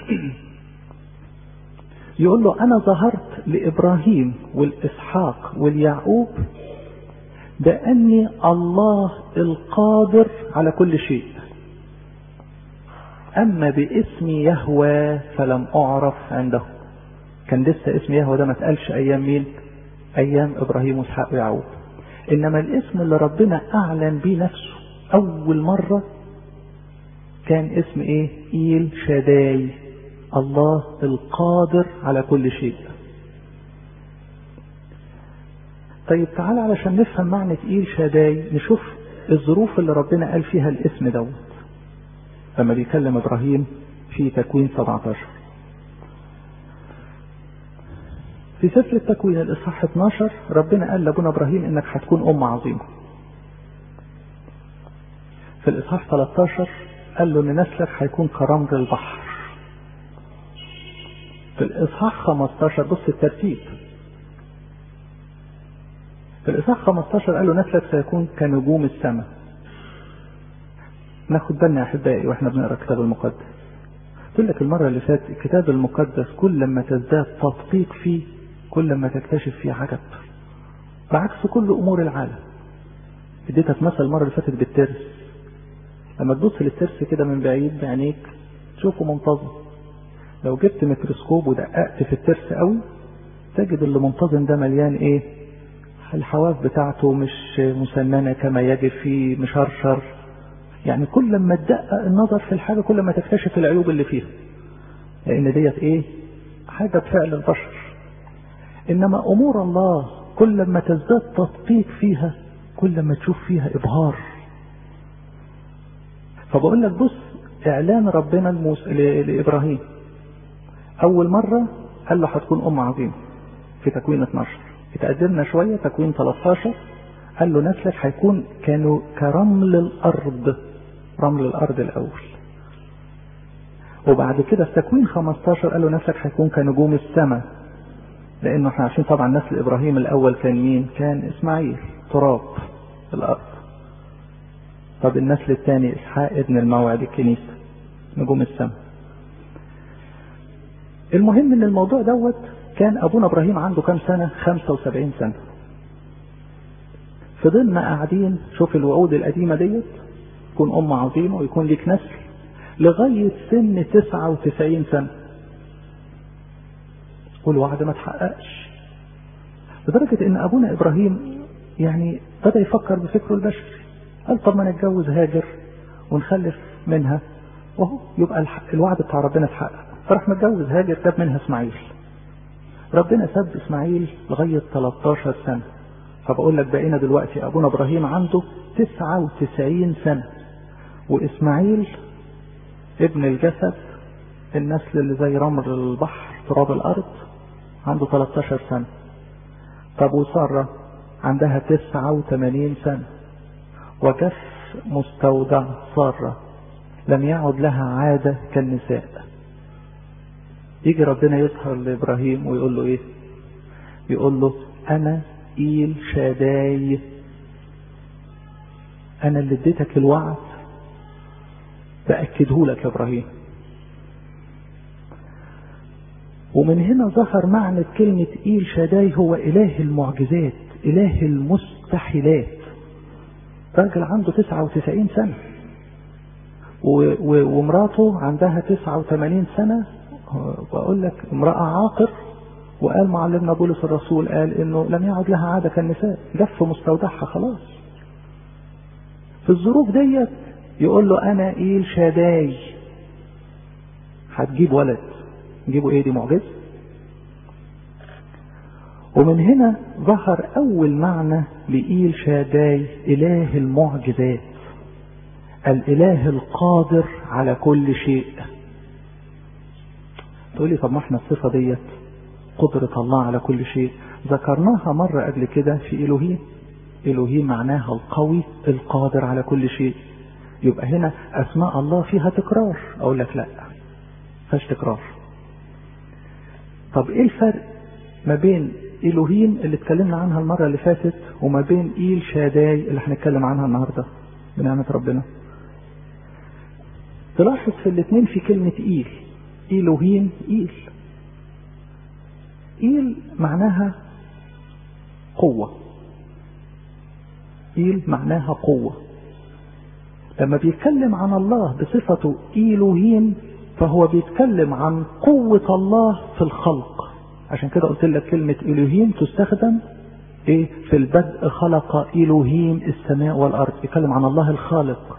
يقول له انا ظهرت لابراهيم والاسحاق واليعقوب باني الله القادر على كل شيء اما باسمي يهوى فلم اعرف عنده كان لسه اسم يهوى ده ما اتقالش ايام مين ايام ابراهيم واسحاق ويعقوب انما الاسم اللي ربنا اعلن بيه نفسه اول مره كان اسم ايه ايل شداي الله القادر على كل شيء طيب تعال علشان نفهم معنى ايل شداي نشوف الظروف اللي ربنا قال فيها الاسم دوت لما بيكلم ابراهيم في تكوين 17 في سفر التكوين الاصحاح 12 ربنا قال لابونا ابراهيم انك هتكون ام عظيمه في الاصحاح 13 قال له ان نسلك هيكون كرمل البحر في الاصحاح 15 بص الترتيب في الاصحاح 15 قال له نسلك سيكون كنجوم السماء ناخد بالنا يا احبائي واحنا بنقرا الكتاب المقدس قلت لك المره اللي فاتت الكتاب المقدس كل ما تزداد تدقيق فيه كل ما تكتشف فيه عجب بعكس كل امور العالم اديتك مثل المره اللي فاتت بالترس لما تبص للترس كده من بعيد بعينيك تشوفه منتظم لو جبت ميكروسكوب ودققت في الترس قوي تجد اللي منتظم ده مليان ايه الحواف بتاعته مش مسننه كما يجب فيه مشرشر يعني كل ما تدقق النظر في الحاجه كل ما تكتشف العيوب اللي فيها لان ديت ايه حاجه بفعل البشر انما امور الله كل ما تزداد تدقيق فيها كل ما تشوف فيها ابهار فبقول لك بص اعلان ربنا الموس... لابراهيم اول مره قال له هتكون ام عظيمه في تكوين 12 اتقدمنا شويه تكوين 13 قال له نسلك هيكون كانوا كرمل الارض رمل الارض الاول وبعد كده في تكوين 15 قال له نسلك هيكون كنجوم السماء لانه احنا عارفين طبعا نسل ابراهيم الاول كان مين كان اسماعيل تراب الارض طب النسل الثاني اسحاق ابن الموعد الكنيسه نجوم السماء المهم ان الموضوع دوت كان ابونا ابراهيم عنده كام سنه 75 سنه فضلنا قاعدين شوف الوعود القديمه ديت تكون ام عظيمه ويكون ليك نسل لغايه سن 99 سنه والوعد ما اتحققش لدرجه ان ابونا ابراهيم يعني بدا يفكر بفكره البشري قال طب ما نتجوز هاجر ونخلف منها وهو يبقى الوعد بتاع ربنا اتحقق فراح متجوز هاجر ساب منها اسماعيل ربنا ساب اسماعيل لغايه 13 سنه فبقول لك بقينا دلوقتي ابونا ابراهيم عنده 99 سنه واسماعيل ابن الجسد النسل اللي زي رمل البحر تراب الارض عنده 13 سنه طب وساره عندها 89 سنه وكف مستودع ساره لم يعد لها عاده كالنساء يجي ربنا يظهر لابراهيم ويقول له ايه يقول له انا ايل شاداي انا اللي اديتك الوعد باكده لك يا ابراهيم ومن هنا ظهر معنى كلمة إيل شاداي هو إله المعجزات إله المستحيلات راجل عنده 99 سنة ومراته عندها 89 سنة بقول لك امرأة عاقر وقال معلمنا بولس الرسول قال انه لم يعد لها عادة كالنساء جف مستودعها خلاص في الظروف ديت يقول له انا ايل شاداي هتجيب ولد نجيبه ايه دي معجزة ومن هنا ظهر اول معنى لإيل شاداي اله المعجزات الاله القادر على كل شيء تقول لي طب ما احنا الصفة ديت قدرة الله على كل شيء ذكرناها مرة قبل كده في إلهيم إلهيم معناها القوي القادر على كل شيء يبقى هنا أسماء الله فيها تكرار أقول لك لا فيهاش تكرار طب إيه الفرق ما بين إلهيم اللي اتكلمنا عنها المرة اللي فاتت وما بين إيل شاداي اللي هنتكلم عنها النهاردة بنعمة ربنا تلاحظ في الاثنين في كلمة إيل إلهيم إيل إيل معناها قوة إيل معناها قوة لما بيتكلم عن الله بصفته إلهيم فهو بيتكلم عن قوة الله في الخلق عشان كده قلت لك كلمة إلهيم تستخدم إيه في البدء خلق إلهيم السماء والأرض يتكلم عن الله الخالق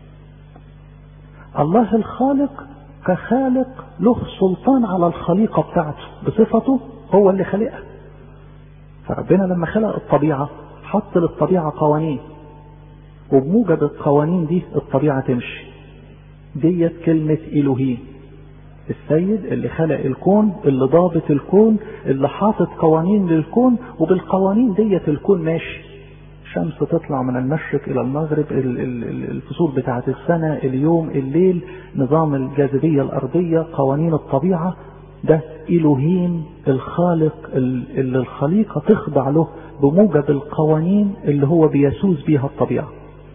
الله الخالق كخالق له سلطان على الخليقة بتاعته بصفته هو اللي خلقها فربنا لما خلق الطبيعة حط للطبيعة قوانين وبموجب القوانين دي الطبيعة تمشي ديت كلمة إلهيم السيد اللي خلق الكون اللي ضابط الكون اللي حاطط قوانين للكون وبالقوانين ديت الكون ماشي الشمس تطلع من المشرق الى المغرب الفصول بتاعة السنة اليوم الليل نظام الجاذبية الارضية قوانين الطبيعة ده الوهيم الخالق اللي الخليقة تخضع له بموجب القوانين اللي هو بيسوس بيها الطبيعة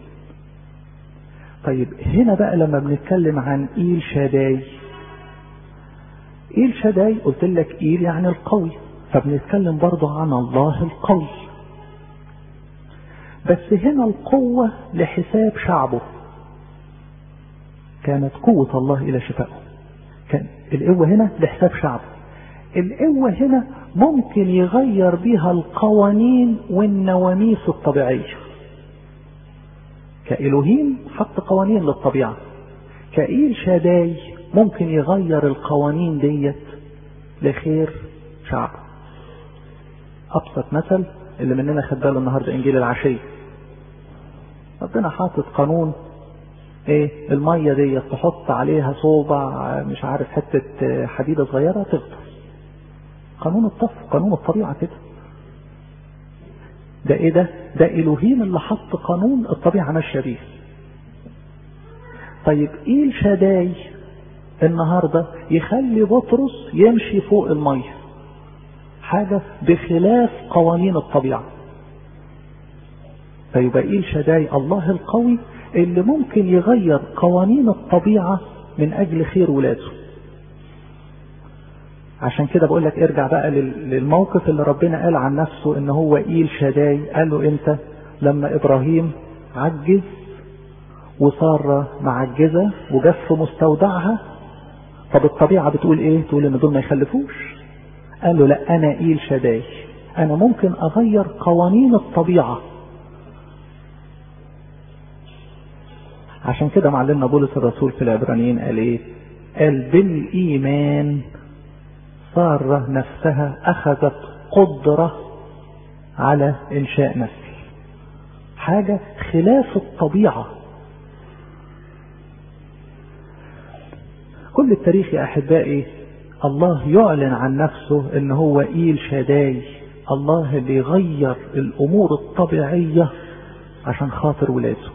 طيب هنا بقى لما بنتكلم عن ايل شاداي ايل شاداي قلت لك ايل يعني القوي فبنتكلم برضه عن الله القوي بس هنا القوة لحساب شعبه كانت قوة الله إلى شفائه كان القوة هنا لحساب شعبه القوة هنا ممكن يغير بها القوانين والنواميس الطبيعية كإلهيم حط قوانين للطبيعة كإيل شاداي ممكن يغير القوانين ديت لخير شعبه أبسط مثل اللي مننا خد باله النهارده انجيل العشيه ربنا حاطط قانون ايه الميه دي تحط عليها صوبع مش عارف حته حديده صغيره تغطس قانون الطف قانون الطبيعه كده ده ايه ده ده الوهيم اللي حط قانون الطبيعه ماشيه بيه طيب ايه الشداي النهاردة يخلي بطرس يمشي فوق المية حاجة بخلاف قوانين الطبيعة فيبقى إيل شداي الله القوي اللي ممكن يغير قوانين الطبيعة من أجل خير ولاده عشان كده بقول لك ارجع بقى للموقف اللي ربنا قال عن نفسه ان هو ايل شداي قال له امتى لما ابراهيم عجز وسارة معجزة وجت في مستودعها طب الطبيعة بتقول ايه تقول ان دول ما يخلفوش قال له لا انا ايل شداي انا ممكن اغير قوانين الطبيعة عشان كده معلمنا بولس الرسول في العبرانيين قال ايه قال بالايمان سارة نفسها اخذت قدرة على انشاء نسل حاجة خلاف الطبيعة كل التاريخ يا احبائي الله يعلن عن نفسه ان هو ايل شداي الله اللي يغير الامور الطبيعية عشان خاطر ولاده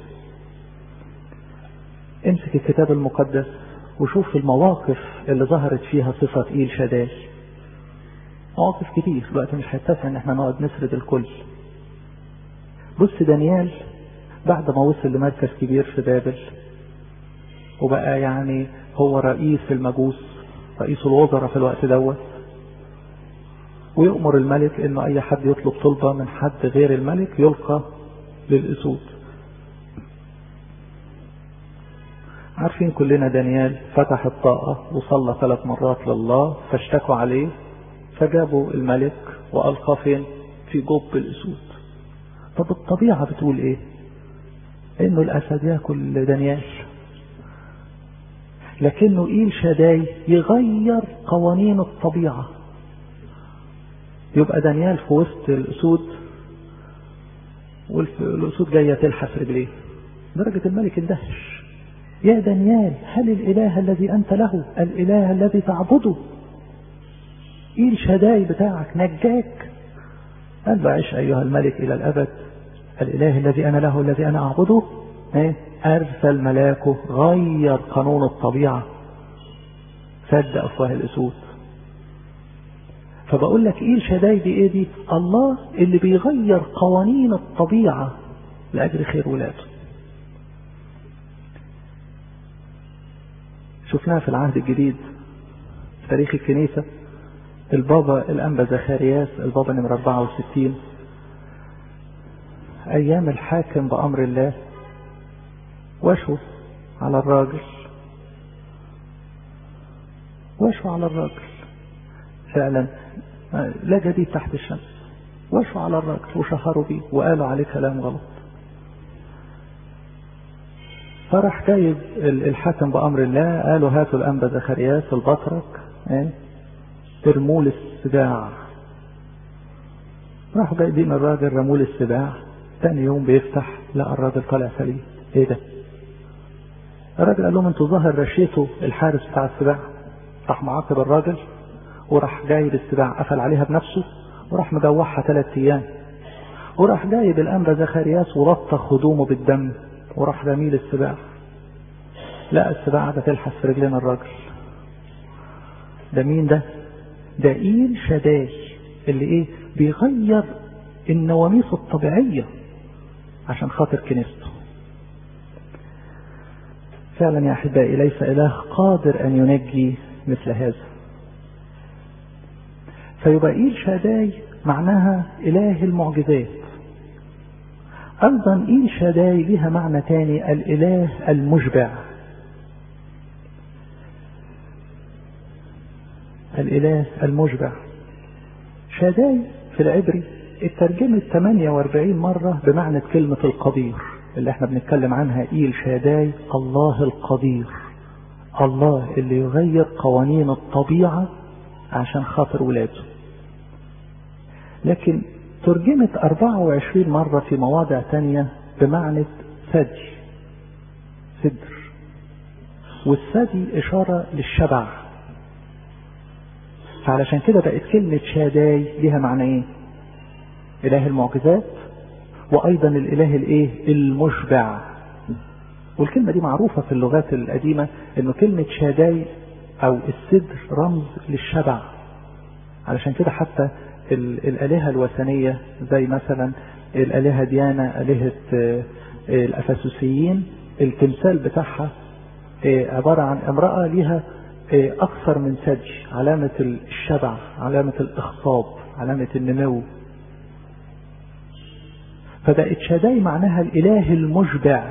امسك الكتاب المقدس وشوف المواقف اللي ظهرت فيها صفة ايل شداي مواقف كتير الوقت مش هيتسع ان احنا نقعد نسرد الكل بص دانيال بعد ما وصل لمركز كبير في بابل وبقى يعني هو رئيس المجوس رئيس الوزراء في الوقت دوت ويأمر الملك انه اي حد يطلب طلبة من حد غير الملك يلقى للأسود عارفين كلنا دانيال فتح الطاقة وصلى ثلاث مرات لله فاشتكوا عليه فجابوا الملك وألقى فين في جوب الأسود طب الطبيعة بتقول ايه انه الاسد ياكل دانيال لكنه ايل شداي يغير قوانين الطبيعة يبقى دانيال في وسط الاسود والاسود جاية تلحس رجليه درجة الملك اندهش يا دانيال هل الاله الذي انت له الاله الذي تعبده ايل شداي بتاعك نجاك قال له عش ايها الملك الى الابد الاله الذي انا له الذي انا اعبده ايه ارسل ملاكه غير قانون الطبيعة سد افواه الاسود فبقول لك ايه الشداي دي ايه دي الله اللي بيغير قوانين الطبيعة لاجل خير ولاده شفناها في العهد الجديد في تاريخ الكنيسة البابا الأنبا زكرياس البابا نمرة 64 أيام الحاكم بأمر الله وشوا على الراجل وشوا على الراجل فعلا لا جديد تحت الشمس وشوا على الراجل وشهروا بيه وقالوا عليه كلام غلط فراح جايب الحاكم بأمر الله قالوا هاتوا الأنبا زكرياس البطرك ايه ارموا السباع راحوا جايبين الراجل رموا السباع تاني يوم بيفتح لقى الراجل طالع سليم ايه ده الراجل قال لهم انتوا ظاهر رشيتوا الحارس بتاع السباع راح معاقب الراجل وراح جايب السباع قفل عليها بنفسه وراح مجوعها ثلاث ايام وراح جايب الانبا زكرياس ولطخ هدومه بالدم وراح رميل السباع لقى السباع قاعده تلحس في رجلين الراجل ده مين ده ده ايل شداي اللي ايه بيغير النواميس الطبيعية عشان خاطر كنيسته فعلا يا احبائي ليس اله قادر ان ينجي مثل هذا فيبقى ايل شداي معناها اله المعجزات ايضا ايل شداي لها معنى تاني الاله المشبع الاله المشبع شداي في العبري اترجمت 48 مرة بمعنى كلمة القدير اللي احنا بنتكلم عنها ايل شاداي الله القدير الله اللي يغير قوانين الطبيعة عشان خاطر ولاده لكن ترجمت 24 مرة في مواضع تانية بمعنى ثدي صدر والثدي إشارة للشبع فعلشان كده بقت كلمة شاداي ليها معنى ايه اله المعجزات وايضا الاله الايه المشبع والكلمة دي معروفة في اللغات القديمة انه كلمة شاداي او السدر رمز للشبع علشان كده حتى الالهة الوثنية زي مثلا الالهة ديانا الهة الافسوسيين التمثال بتاعها عبارة عن امرأة ليها اكثر من ثدي علامة الشبع علامة الاخصاب علامة النمو فبقت شداي معناها الاله المشبع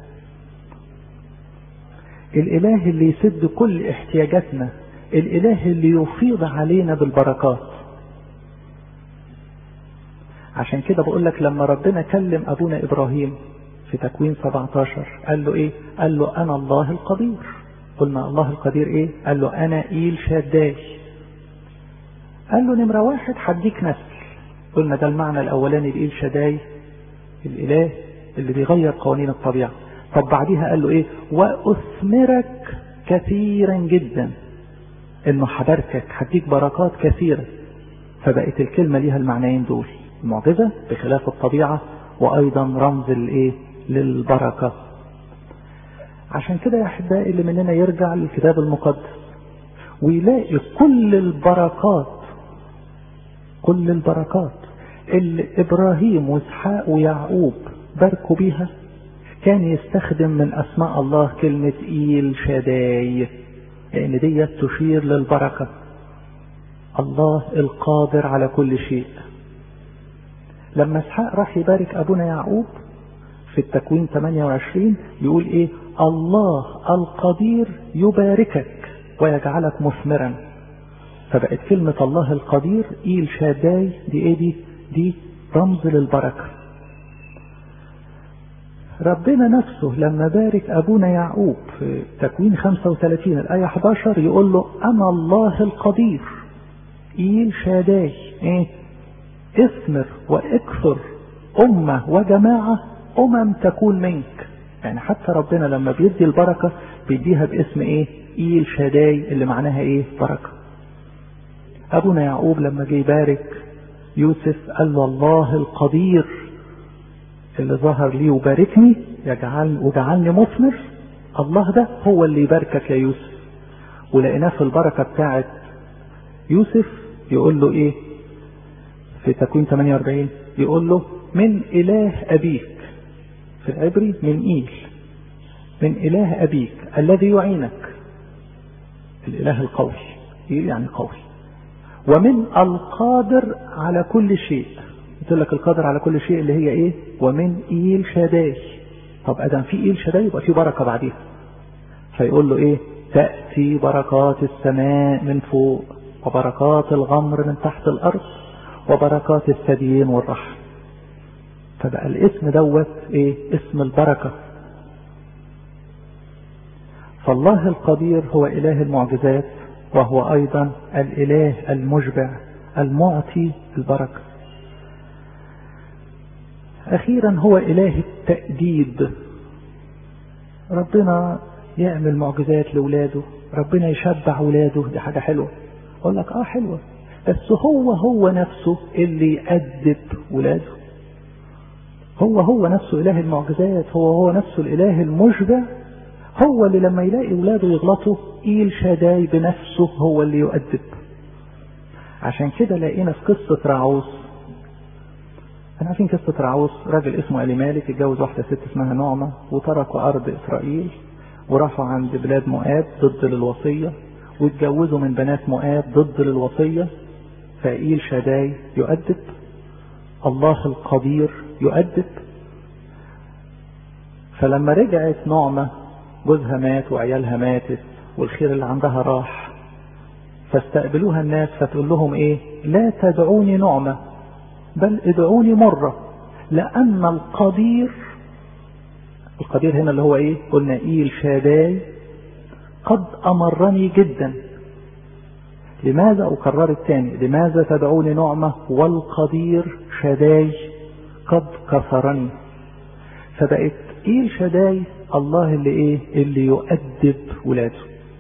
الاله اللي يسد كل احتياجاتنا الاله اللي يفيض علينا بالبركات عشان كده بقول لك لما ربنا كلم ابونا ابراهيم في تكوين 17 قال له ايه قال له انا الله القدير قلنا الله القدير ايه قال له انا ايل شداي قال له نمرة واحد هديك نسل قلنا ده المعنى الاولاني لايل شداي الاله اللي بيغير قوانين الطبيعة طب بعديها قال له ايه واثمرك كثيرا جدا انه هباركك هديك بركات كثيرة فبقت الكلمة ليها المعنيين دول المعجزة بخلاف الطبيعة وايضا رمز الايه للبركة عشان كده يا احبائي اللي مننا يرجع للكتاب المقدس ويلاقي كل البركات كل البركات اللي ابراهيم واسحاق ويعقوب باركوا بيها كان يستخدم من اسماء الله كلمة ايل شداي لان دي تشير للبركة الله القادر على كل شيء لما اسحاق راح يبارك ابونا يعقوب في التكوين 28 يقول ايه الله القدير يباركك ويجعلك مثمرا فبقت كلمة الله القدير ايل شاداي دي ايه دي دي رمز للبركة ربنا نفسه لما بارك ابونا يعقوب في تكوين 35 الايه 11 يقول له انا الله القدير ايل شاداي ايه اثمر واكثر امه وجماعه امم تكون منك يعني حتى ربنا لما بيدي البركه بيديها باسم ايه ايل شاداي اللي معناها ايه بركه ابونا يعقوب لما جه يبارك يوسف قال له الله القدير اللي ظهر لي وباركني يجعل وجعلني مثمر الله ده هو اللي يباركك يا يوسف ولقيناه في البركة بتاعت يوسف يقول له ايه في تكوين 48 يقول له من اله ابيك في العبري من ايل من اله ابيك الذي يعينك الاله القوي ايه يعني قوي ومن القادر على كل شيء قلت لك القادر على كل شيء اللي هي ايه ومن ايل شداي طب ادم في ايل شداي يبقى في بركه بعديها فيقول له ايه تاتي بركات السماء من فوق وبركات الغمر من تحت الارض وبركات الثديين والرحم فبقى الاسم دوت ايه اسم البركه فالله القدير هو اله المعجزات وهو ايضا الاله المشبع المعطي البركه اخيرا هو اله التأديب ربنا يعمل معجزات لاولاده ربنا يشبع ولاده دي حاجة حلوة اقول لك اه حلوة بس هو هو نفسه اللي يأدب ولاده هو هو نفسه اله المعجزات هو هو نفسه الاله المشبع هو اللي لما يلاقي ولاده يغلطوا ايل شداي بنفسه هو اللي يؤدب عشان كده لقينا في قصة راعوس احنا عارفين قصة راعوس راجل اسمه ألي مالك اتجوز واحدة ست اسمها نعمة وتركوا أرض إسرائيل وراحوا عند بلاد مؤاب ضد للوصية واتجوزوا من بنات مؤاب ضد للوصية فإيل شداي يؤدب الله القدير يؤدب فلما رجعت نعمة جوزها مات وعيالها ماتت والخير اللي عندها راح فاستقبلوها الناس فتقول لهم ايه لا تدعوني نعمة بل ادعوني مرة لأن القدير القدير هنا اللي هو ايه قلنا ايل شاداي قد أمرني جدا لماذا أكرر الثاني لماذا تدعوني نعمة والقدير شداي قد كسرني فبقت ايل شداي الله اللي ايه اللي يؤدب ولاده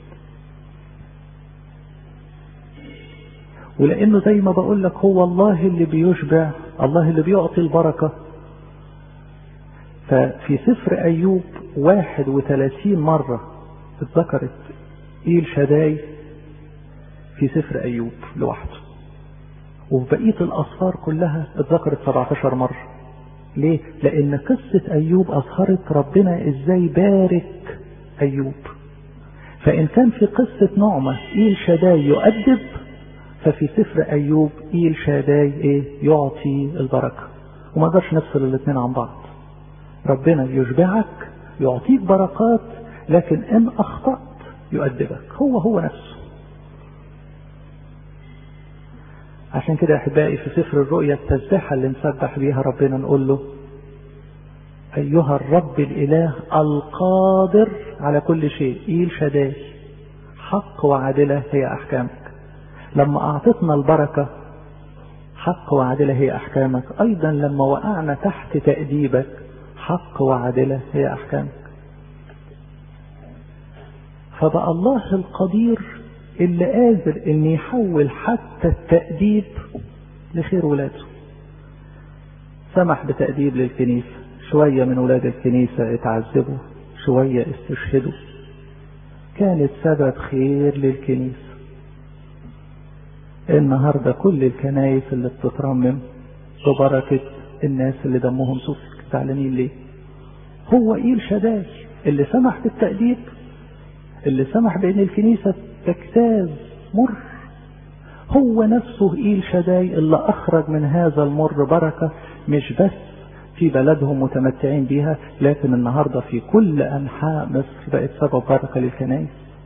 ولانه زي ما بقول لك هو الله اللي بيشبع الله اللي بيعطي البركة ففي سفر ايوب 31 مرة اتذكرت ايل شداي في سفر أيوب لوحده وفي بقية الأصفار كلها اتذكرت 17 مرة ليه؟ لأن قصة أيوب أظهرت ربنا إزاي بارك أيوب فإن كان في قصة نعمة إيل شداي يؤدب ففي سفر أيوب إيل شداي إيه؟ يعطي البركة وما نقدرش نفصل الاثنين عن بعض ربنا يشبعك يعطيك بركات لكن إن أخطأت يؤدبك هو هو نفسه عشان كده أحبائي في سفر الرؤيا التسبيحة اللي نسبح بيها ربنا نقول له أيها الرب الإله القادر على كل شيء إيل شداي حق وعادلة هي أحكامك لما أعطتنا البركة حق وعادلة هي أحكامك أيضا لما وقعنا تحت تأديبك حق وعادلة هي أحكامك فبقى الله القدير اللي قادر ان يحول حتى التأديب لخير ولاده سمح بتأديب للكنيسة شوية من ولاد الكنيسة اتعذبوا شوية استشهدوا كانت سبب خير للكنيسة النهاردة كل الكنايس اللي بتترمم ببركة الناس اللي دمهم سفك زعلانين ليه هو إيل شداي اللي سمح بالتأديب اللي سمح بأن الكنيسة تجتاز مر هو نفسه إيل شداي اللي أخرج من هذا المر بركة مش بس في بلدهم متمتعين بيها لكن النهاردة في كل أنحاء مصر بقت سبب بركة للكنائس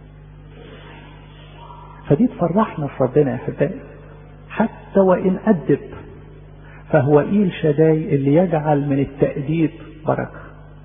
فدي تفرحنا في ربنا يا أحبائي حتى وإن أدب فهو إيل شداي اللي يجعل من التأديب بركة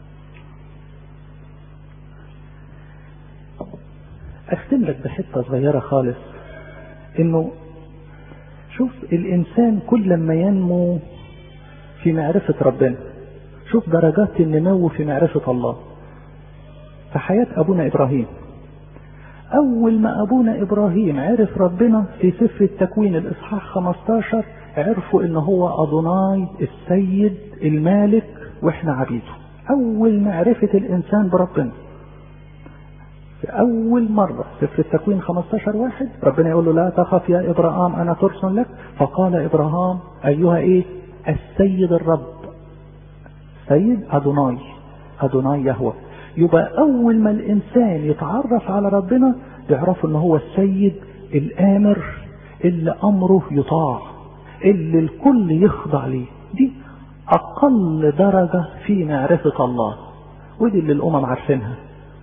أختم لك بحتة صغيرة خالص إنه شوف الإنسان كل ما ينمو في معرفة ربنا شوف درجات النمو في معرفة الله في حياة أبونا إبراهيم أول ما أبونا إبراهيم عرف ربنا في سفر التكوين الإصحاح 15 عرفوا إن هو أدوناي السيد المالك وإحنا عبيده أول معرفة الإنسان بربنا في أول مرة سفر التكوين 15 واحد ربنا يقول له لا تخف يا إبراهام أنا ترس لك فقال إبراهام أيها إيه السيد الرب سيد أدوناي أدوناي يهوى يبقى أول ما الإنسان يتعرف على ربنا يعرف إن هو السيد الآمر اللي أمره يطاع اللي الكل يخضع ليه دي أقل درجة في معرفة الله ودي اللي الأمم عارفينها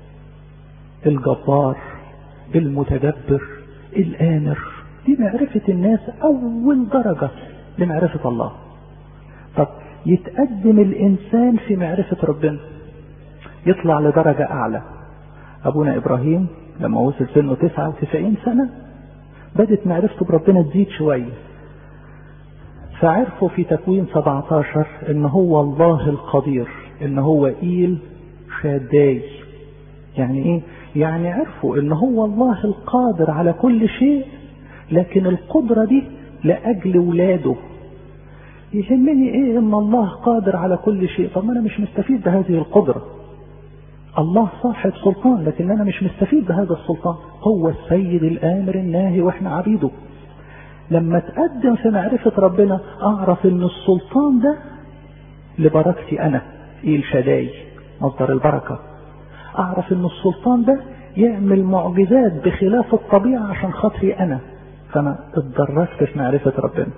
الجبار المتدبر الآمر دي معرفة الناس أول درجة لمعرفة الله طب يتقدم الإنسان في معرفة ربنا يطلع لدرجة أعلى أبونا إبراهيم لما وصل سنه 99 سنة بدت معرفته بربنا تزيد شوية فعرفوا في تكوين 17 ان هو الله القدير ان هو إيل شاداي يعني ايه يعني عرفوا ان هو الله القادر على كل شيء لكن القدرة دي لأجل ولاده يهمني ايه ان الله قادر على كل شيء طب ما انا مش مستفيد بهذه القدرة الله صاحب سلطان لكن انا مش مستفيد بهذا السلطان هو السيد الامر الناهي واحنا عبيده لما تقدم في معرفة ربنا اعرف ان السلطان ده لبركتي انا ايه الشداي مصدر البركة اعرف ان السلطان ده يعمل معجزات بخلاف الطبيعة عشان خاطري انا فانا اتدرجت في معرفة ربنا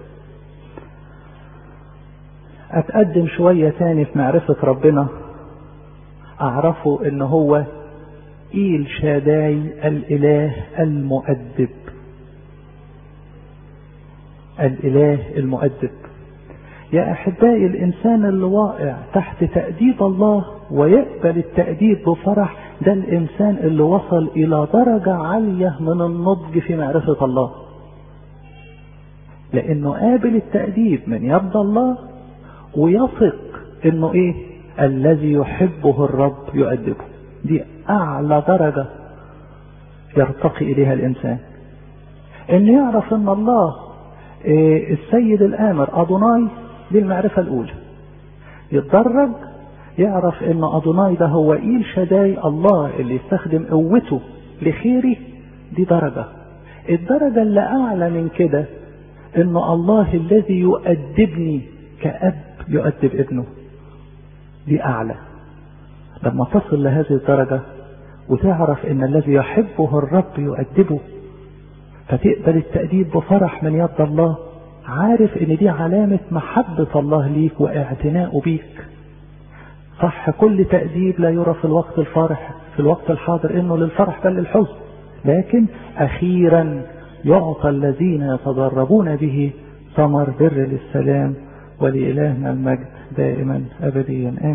اتقدم شوية تاني في معرفة ربنا اعرفه ان هو ايل شاداي الاله المؤدب الاله المؤدب يا احبائي الانسان اللي واقع تحت تأديب الله ويقبل التأديب بفرح ده الانسان اللي وصل الى درجة عالية من النضج في معرفة الله لانه قابل التأديب من يد الله ويثق انه ايه الذي يحبه الرب يؤدبه دي اعلى درجة يرتقي اليها الانسان ان يعرف ان الله إيه السيد الامر ادوناي دي المعرفة الاولى يتدرج يعرف ان ادوناي ده هو ايل شداي الله اللي يستخدم قوته لخيري دي درجة الدرجة اللي أعلى من كده إن الله الذي يؤدبني كأب يؤدب ابنه دي أعلى لما تصل لهذه الدرجة وتعرف إن الذي يحبه الرب يؤدبه فتقبل التأديب بفرح من يد الله عارف إن دي علامة محبة الله ليك واعتناءه بيك صح كل تأديب لا يرى في الوقت الفرح في الوقت الحاضر إنه للفرح بل للحزن لكن أخيرا يعطى الذين يتدربون به ثمر بر للسلام ولإلهنا المجد دائما أبديا آمين